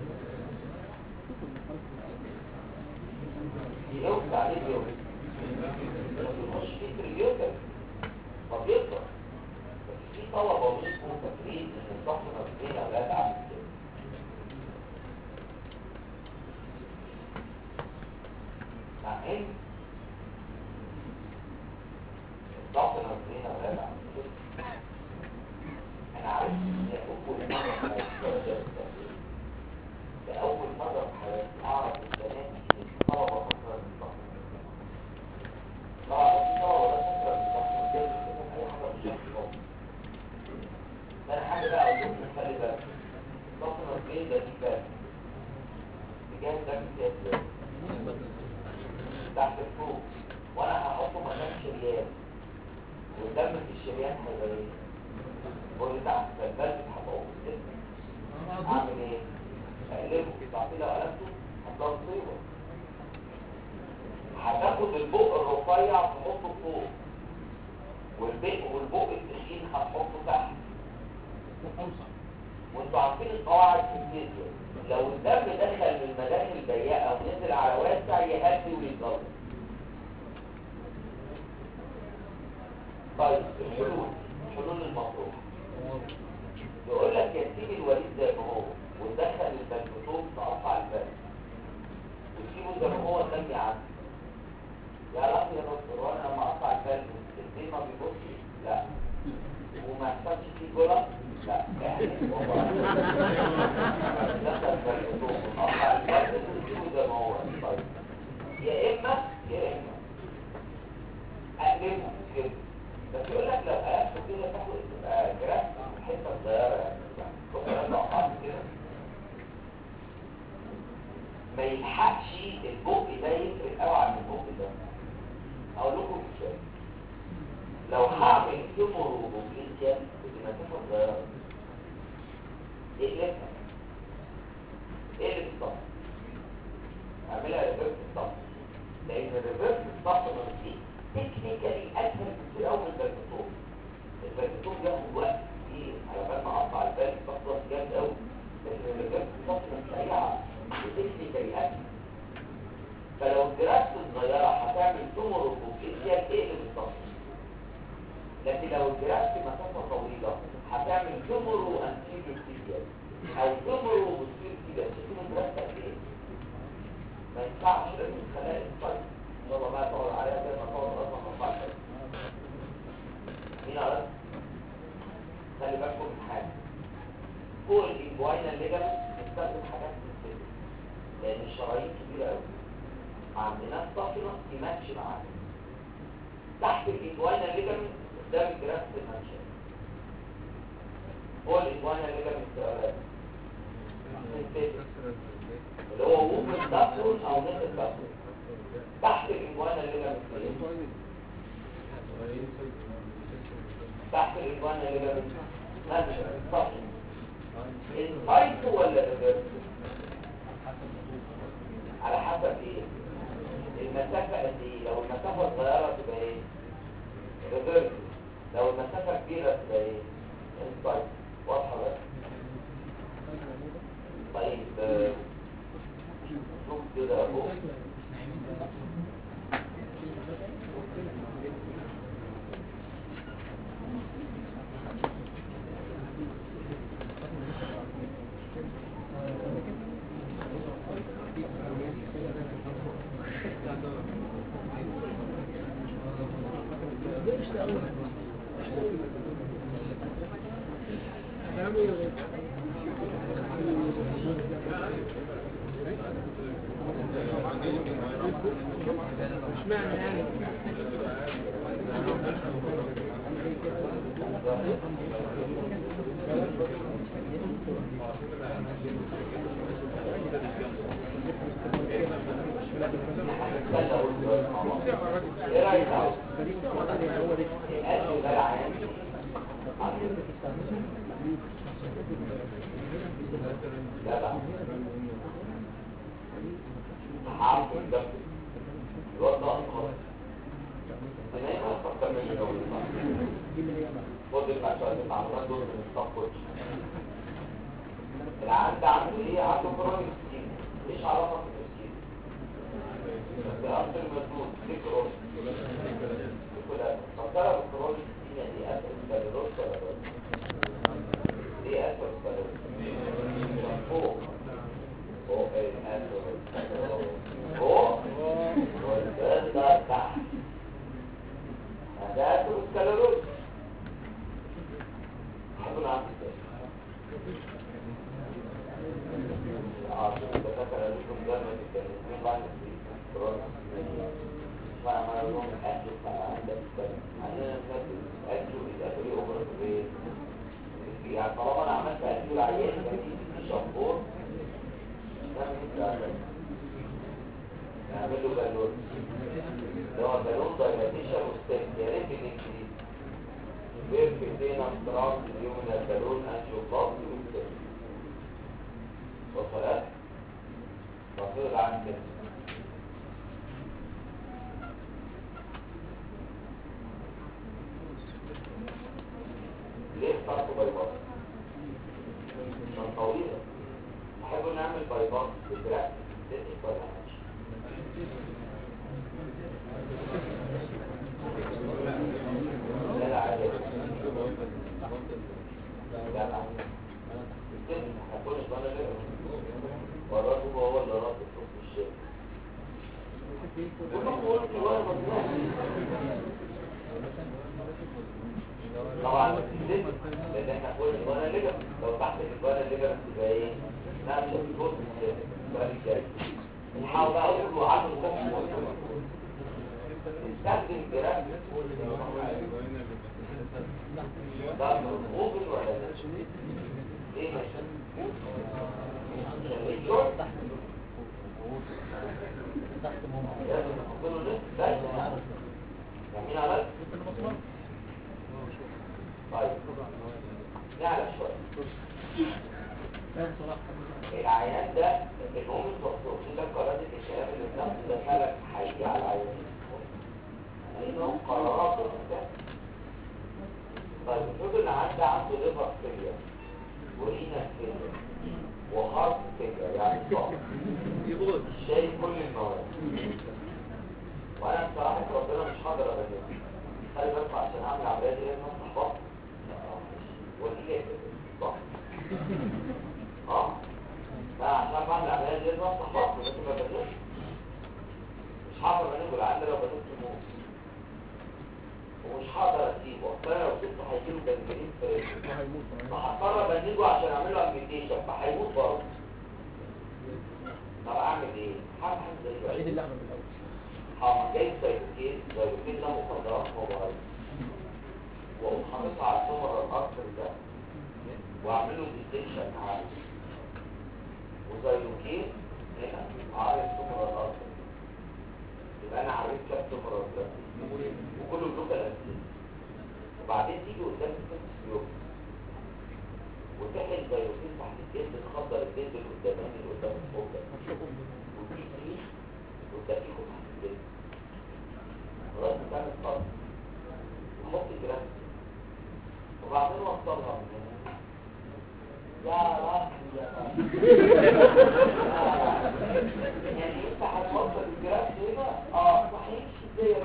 يوسع ليه بيوسع مش في تريليوتر فبيكبر بس في طلبة مش فاكرين ان الصف نفسين اولاد عامل كده مع ان الصف نفسين اولاد عامل كده انا عارف ان اول مرة في حياتي ده اول مرة في حياتي اعرف البنات ان الطلبة فكرة الصف طبعا في طلبة لا فكرة الصف انا حاجه بقى اقول لكم خلي بالك بطن البيض ده دي بالك بجد ده كتاب تحت الفوق وانا هحطه مكان شريان والدم في الشريان هيبقى ايه؟ واللي تحت فالبلد هتقوم السن اعمل ايه؟ اقلبه تعطيه لو قلبته هتلاقي صيغه هتاخد البق الرفيع تحطه فوق والبق والبق التخين هتحطه تحت وانتوا عارفين القواعد في الفيزياء لو الدم دخل من المداخل الضيقه ونزل على واسع يهدي ويتغلط طيب الحلول حلول المطروح يقول لك يا سيدي الوليد زي ما هو وتدخل البلبوتوم تقطع البلد وتسيبه زي ما هو تنمي عنه يا رب يا دكتور وانا لما اقطع البلد الدين ما بيبصش لا وما يحصلش فيه جرى لا يعني هو دخل البلبوتوم وقطع البلد وتسيبه زي ما هو طيب يا اما يا اما اقلبه كده بس يقول لك لو قلبته كده تاخد تبقى جراف حته صغيره يعني تبقى لو قطعت كده ما يلحقش البق ده يفرق قوي عن البق ده اقول لكم مثال لو هعمل كيمور وبوبليسيا بمسافه صغيره اقلبها اقلب الصف اعملها ريفرس الصف لان الريفرس الصف نفسي تكنيكالي اسهل بكتير قوي من البركتوم البركتوم بياخد وقت كتير على بال ما اقطع البال بخلص جامد قوي لكن الريفرس الصف سريعه وتكنيكالي اسهل فلو الجرافة صغيرة هتعمل تمر وبوكيسيا تقلب الصف لكن لو الجرافة مسافة طويلة هتعمل تمر وانتيريو تيبيال او تمر وبوستيريو تيبيال شايفين الجرافة قد ايه؟ ما ينفعش لازم تخليها انسايد ان شاء الله بقى تقعد عليها زي ما تقعد اصلا ما ينفعش مين عرف؟ خلي بالكم من حاجة فوق الانجوينا ليجامنت نستخدم حاجات سبيسيفيك لان الشرايين كبيرة قوي عندنا الصفنة يماتش معانا تحت الإجوانا ليجامنت قدام الجراف المنشأ هو الإجوانا ليجامنت سؤالات اللي هو ووبن دافرون أو نتل دافرون تحت الإجوانا ليجامنت تحت الإجوانا ليجامنت منشأ الصفنة انسايتو ولا ريفيرس على حسب ايه المسافة قد ايه لو المسافة صغيرة تبقى ايه ريفيرس لو المسافة كبيرة تبقى ايه انسايد واضحة بس طيب آه، شوف كده اهو استنى اقول دلوقتي مع بعض. ايه رايك يا عم؟ القلب ده العيان لا لا عارف ده الواد ده اصلا انا ايه ما افكر مني لو خد المعشوقات المعلومات دول من الستاف كوتش العيان ده عنده ايه عنده كرونيك سكين ايش علاقه بالسكين بس اصل المسدود ليه كرونيك كده فكرة بالكرونيك سكين دي اثر سكاليروس ولا لا دي اثر سكاليروس فوق فوق ايه اثر فوق والبال ده تحت ده اثر سكاليروس حلو عامل ازاي اه الدكاتره قالوا لكم جرب الكلمتين بعد الكورونا ما ما لهم اكل عندك عندنا الناس اكل الاكل اوفر يعني طالما انا عملت اكل عيان بدي شامبور ده من نعمل له بالون اللي هو بالون دايلاتيشن وستيم يا ريت الانجليزي بيرفكتين استراك اليوم من البالون انجيوبلاستي وستيم وصلت مفروض عن كده ليه اخترتوا باي باس؟ عشان طويلة تحبوا نعمل باي باس بالدراع تدي ولا ماشي؟ لا لا عادي لا لا هتقول وانا ليه وراته هو اللي رد الصوت في الشارع كلهم قلت وانا مجنون طبعا ليه؟ لان احنا قلنا الجوانا ليجا لو تحت الجوانا ليجا تبقى ايه؟ نعمل الصوت في السؤال الجاي نحاول بقى اقول له عنه نستخدم جرام ده اوبن ولا لا؟ ليه مش عشان شورت لازم نحط له نص بس فاهمين على طيب نعرف شويه العيان ده الام الدكتور ده قرارات الكلام اللي بنفسه ده فعلا حقيقي على العيان لانهم قرارات وبتاع. طيب المفروض ان عنده عنده ليفر فيلير ورينا فيلير وهارت فيلير يعني صعب شايل كل المواد وانا بصراحه ربنا مش هقدر ابدا خلي بالكم عشان اعمل عمليه دي لازم افتح بطن ودي كده صح اه لا عشان بعمل عمليه دي لازم افتح بطن لازم ما بدوش مش هقدر انقل العيان لو بدوش تموت ومش هقدر اسيبه اصل انا لو سبته هيجيله جنجرين في فهضطر ابنجه عشان اعمل له امبيتيشن فهيموت برضه طب اعمل ايه؟ هعمل حاجه زي عيد كده اللحمة من الأول هقوم جايب زيتين زيتين ده مخدرات موبايل واقوم حاططها على السمر الارض ده واعمل له ديستنشن عالي وزيتين هنا عارف سمر الارض يبقى انا عارف كام سمر الارض وكله بلوكال اسيد وبعدين تيجي قدام الست يوم وتحل زيتين تحت الجلد تخدر الجلد القداماني اللي قدام الفوق ده وتجيب ريح وتدقيقه تحت الجلد خلاص كان الصدر وحط جراف وبعدين وصلها من هنا يا رب يا رب يعني انت هتوصل الجراف هنا اه ما هيمشي ازاي يا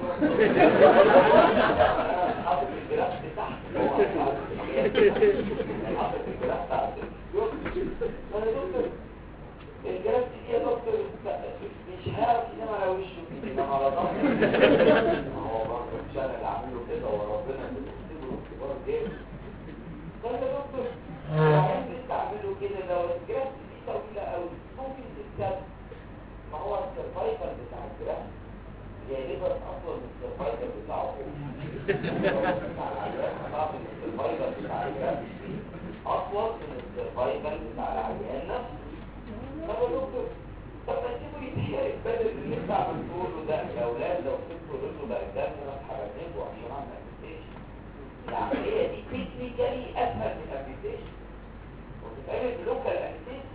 رب حاطط الجراف تحت هو حاطط حاطط الجراف تحت انا دكتور الجراف دي يا دكتور مش هعرف انما على وشه كده انما على ظهره هو برضه مش انا اللي عامله كده وربنا اللي بيكتبه اختبار جامد قال يا دكتور عايز انت اعمله كده لو الجراف دي طويله قوي ممكن تتسد ما هو السرفايفر بتاع الجراف غالبا اطول من السرفايفر بتاعه هو بتاع العيان هتعرف ان السرفايفر بتاع الجراف اطول من السرفايفر بتاع العيان نفسه طب يا دكتور طب ما تسيبه يتحرق بدل اللي انت عملته له ده يا اولاد لو سبته له بقى ده انا اتحركته عشان اعمل ابلكيشن العمليه دي تكنيكالي اسهل من الابلكيشن وبتتعمل بلوكال ابلكيشن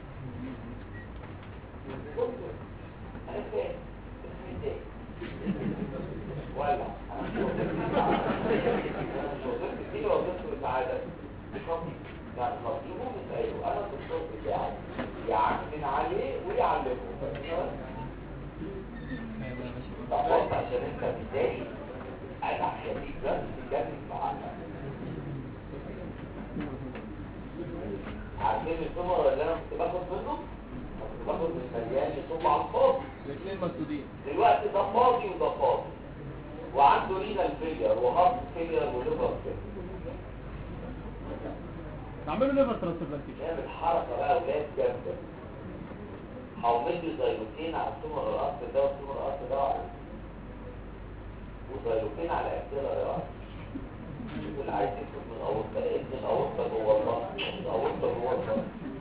دكتور انا فاهم اسمي ازاي ولا انا مش وظيفتي انا مش وظيفتي دي وظيفته السعاده يعني خطيبه بتسأله انا الدكتور بتاعي يعمل عليه ويعلمه طب عشان انت بداية انا هخليك بس تتكلم معانا عارفين السمر اللي انا كنت باخد منه أنا كنت باخد من مليان يصب على الفاضي الاثنين مسدودين دلوقتي ده فاضي وده فاضي وعنده رينال فيلير وهارت فيلير وليفر فيلير نعمله ليفر ترانسبلانتيشن نعمل حركة بقى ولاد جامدة حومدوا زيروتين على السمر الأصل ده والسمر الأصل ده وعلى وزيروتين على أكتيرا الرأس يقول عايز يكون من أورطة ابن الأورطة جوه الرأس الأورطة جوه الرأس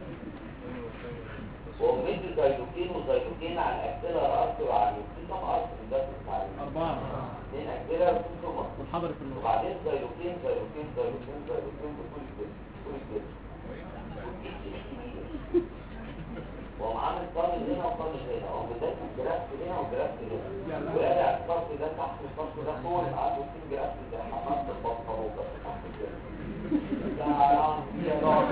ومدوا زيروتين وزيروتين على أكتيرا الرأس وعلى اليوتين كم أرض من ده بتتعلم أربعة اثنين أكتيرا واتنين سمر والحضر في النص وبعدين زيروتين زيروتين زيروتين زيروتين بكل الجسم كل الجسم وقام عامل طالب هنا وطالب هنا هو بداية الجرافت هنا وجرافت هنا وقال الصف ده تحت الصف ده فوق عنده اتنين جرافت زي حمامة البطارو بس تحت الجرافت يا رام يا رام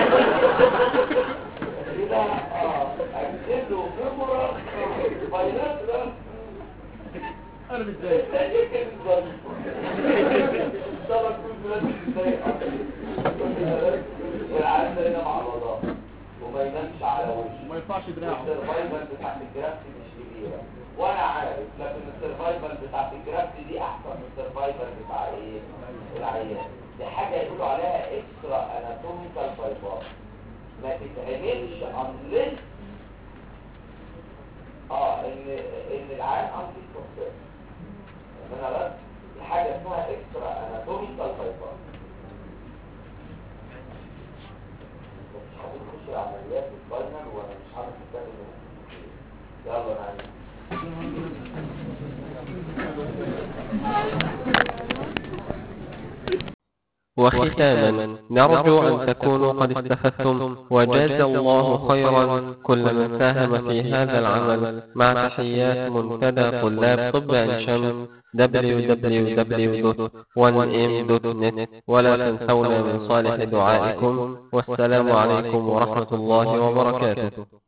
كده اه اكتب له فيمورا فاينات ده أنا مش زيك الثانية كانت ظريفة طبعا كل بلاد ازاي والعيال ده ينام على وضعه وما ينامش على وشه وما ينفعش دراعه السرفايفل بتاعت الجرافت مش كبيرة وانا عارف لكن السرفايفل بتاعت الجرافت دي احسن من السرفايفل بتاع ايه العيان دي حاجة يقولوا عليها اكسترا اناتوميكال بايباس ما تتعملش unless اه ان ان العيان انتي كونسيرن انا بس دي حاجة اسمها اكسترا اناتوميكال بايباس مش هتخش العمليات الفاينل وانا مش عارف اتكلم يلا نعم وختاما نرجو أن تكونوا قد استفدتم وجاز الله خيرا كل من ساهم في هذا العمل مع تحيات منتدى طلاب طب عين شمس www.1m.net ولا تنسونا من صالح دعائكم والسلام عليكم ورحمة الله وبركاته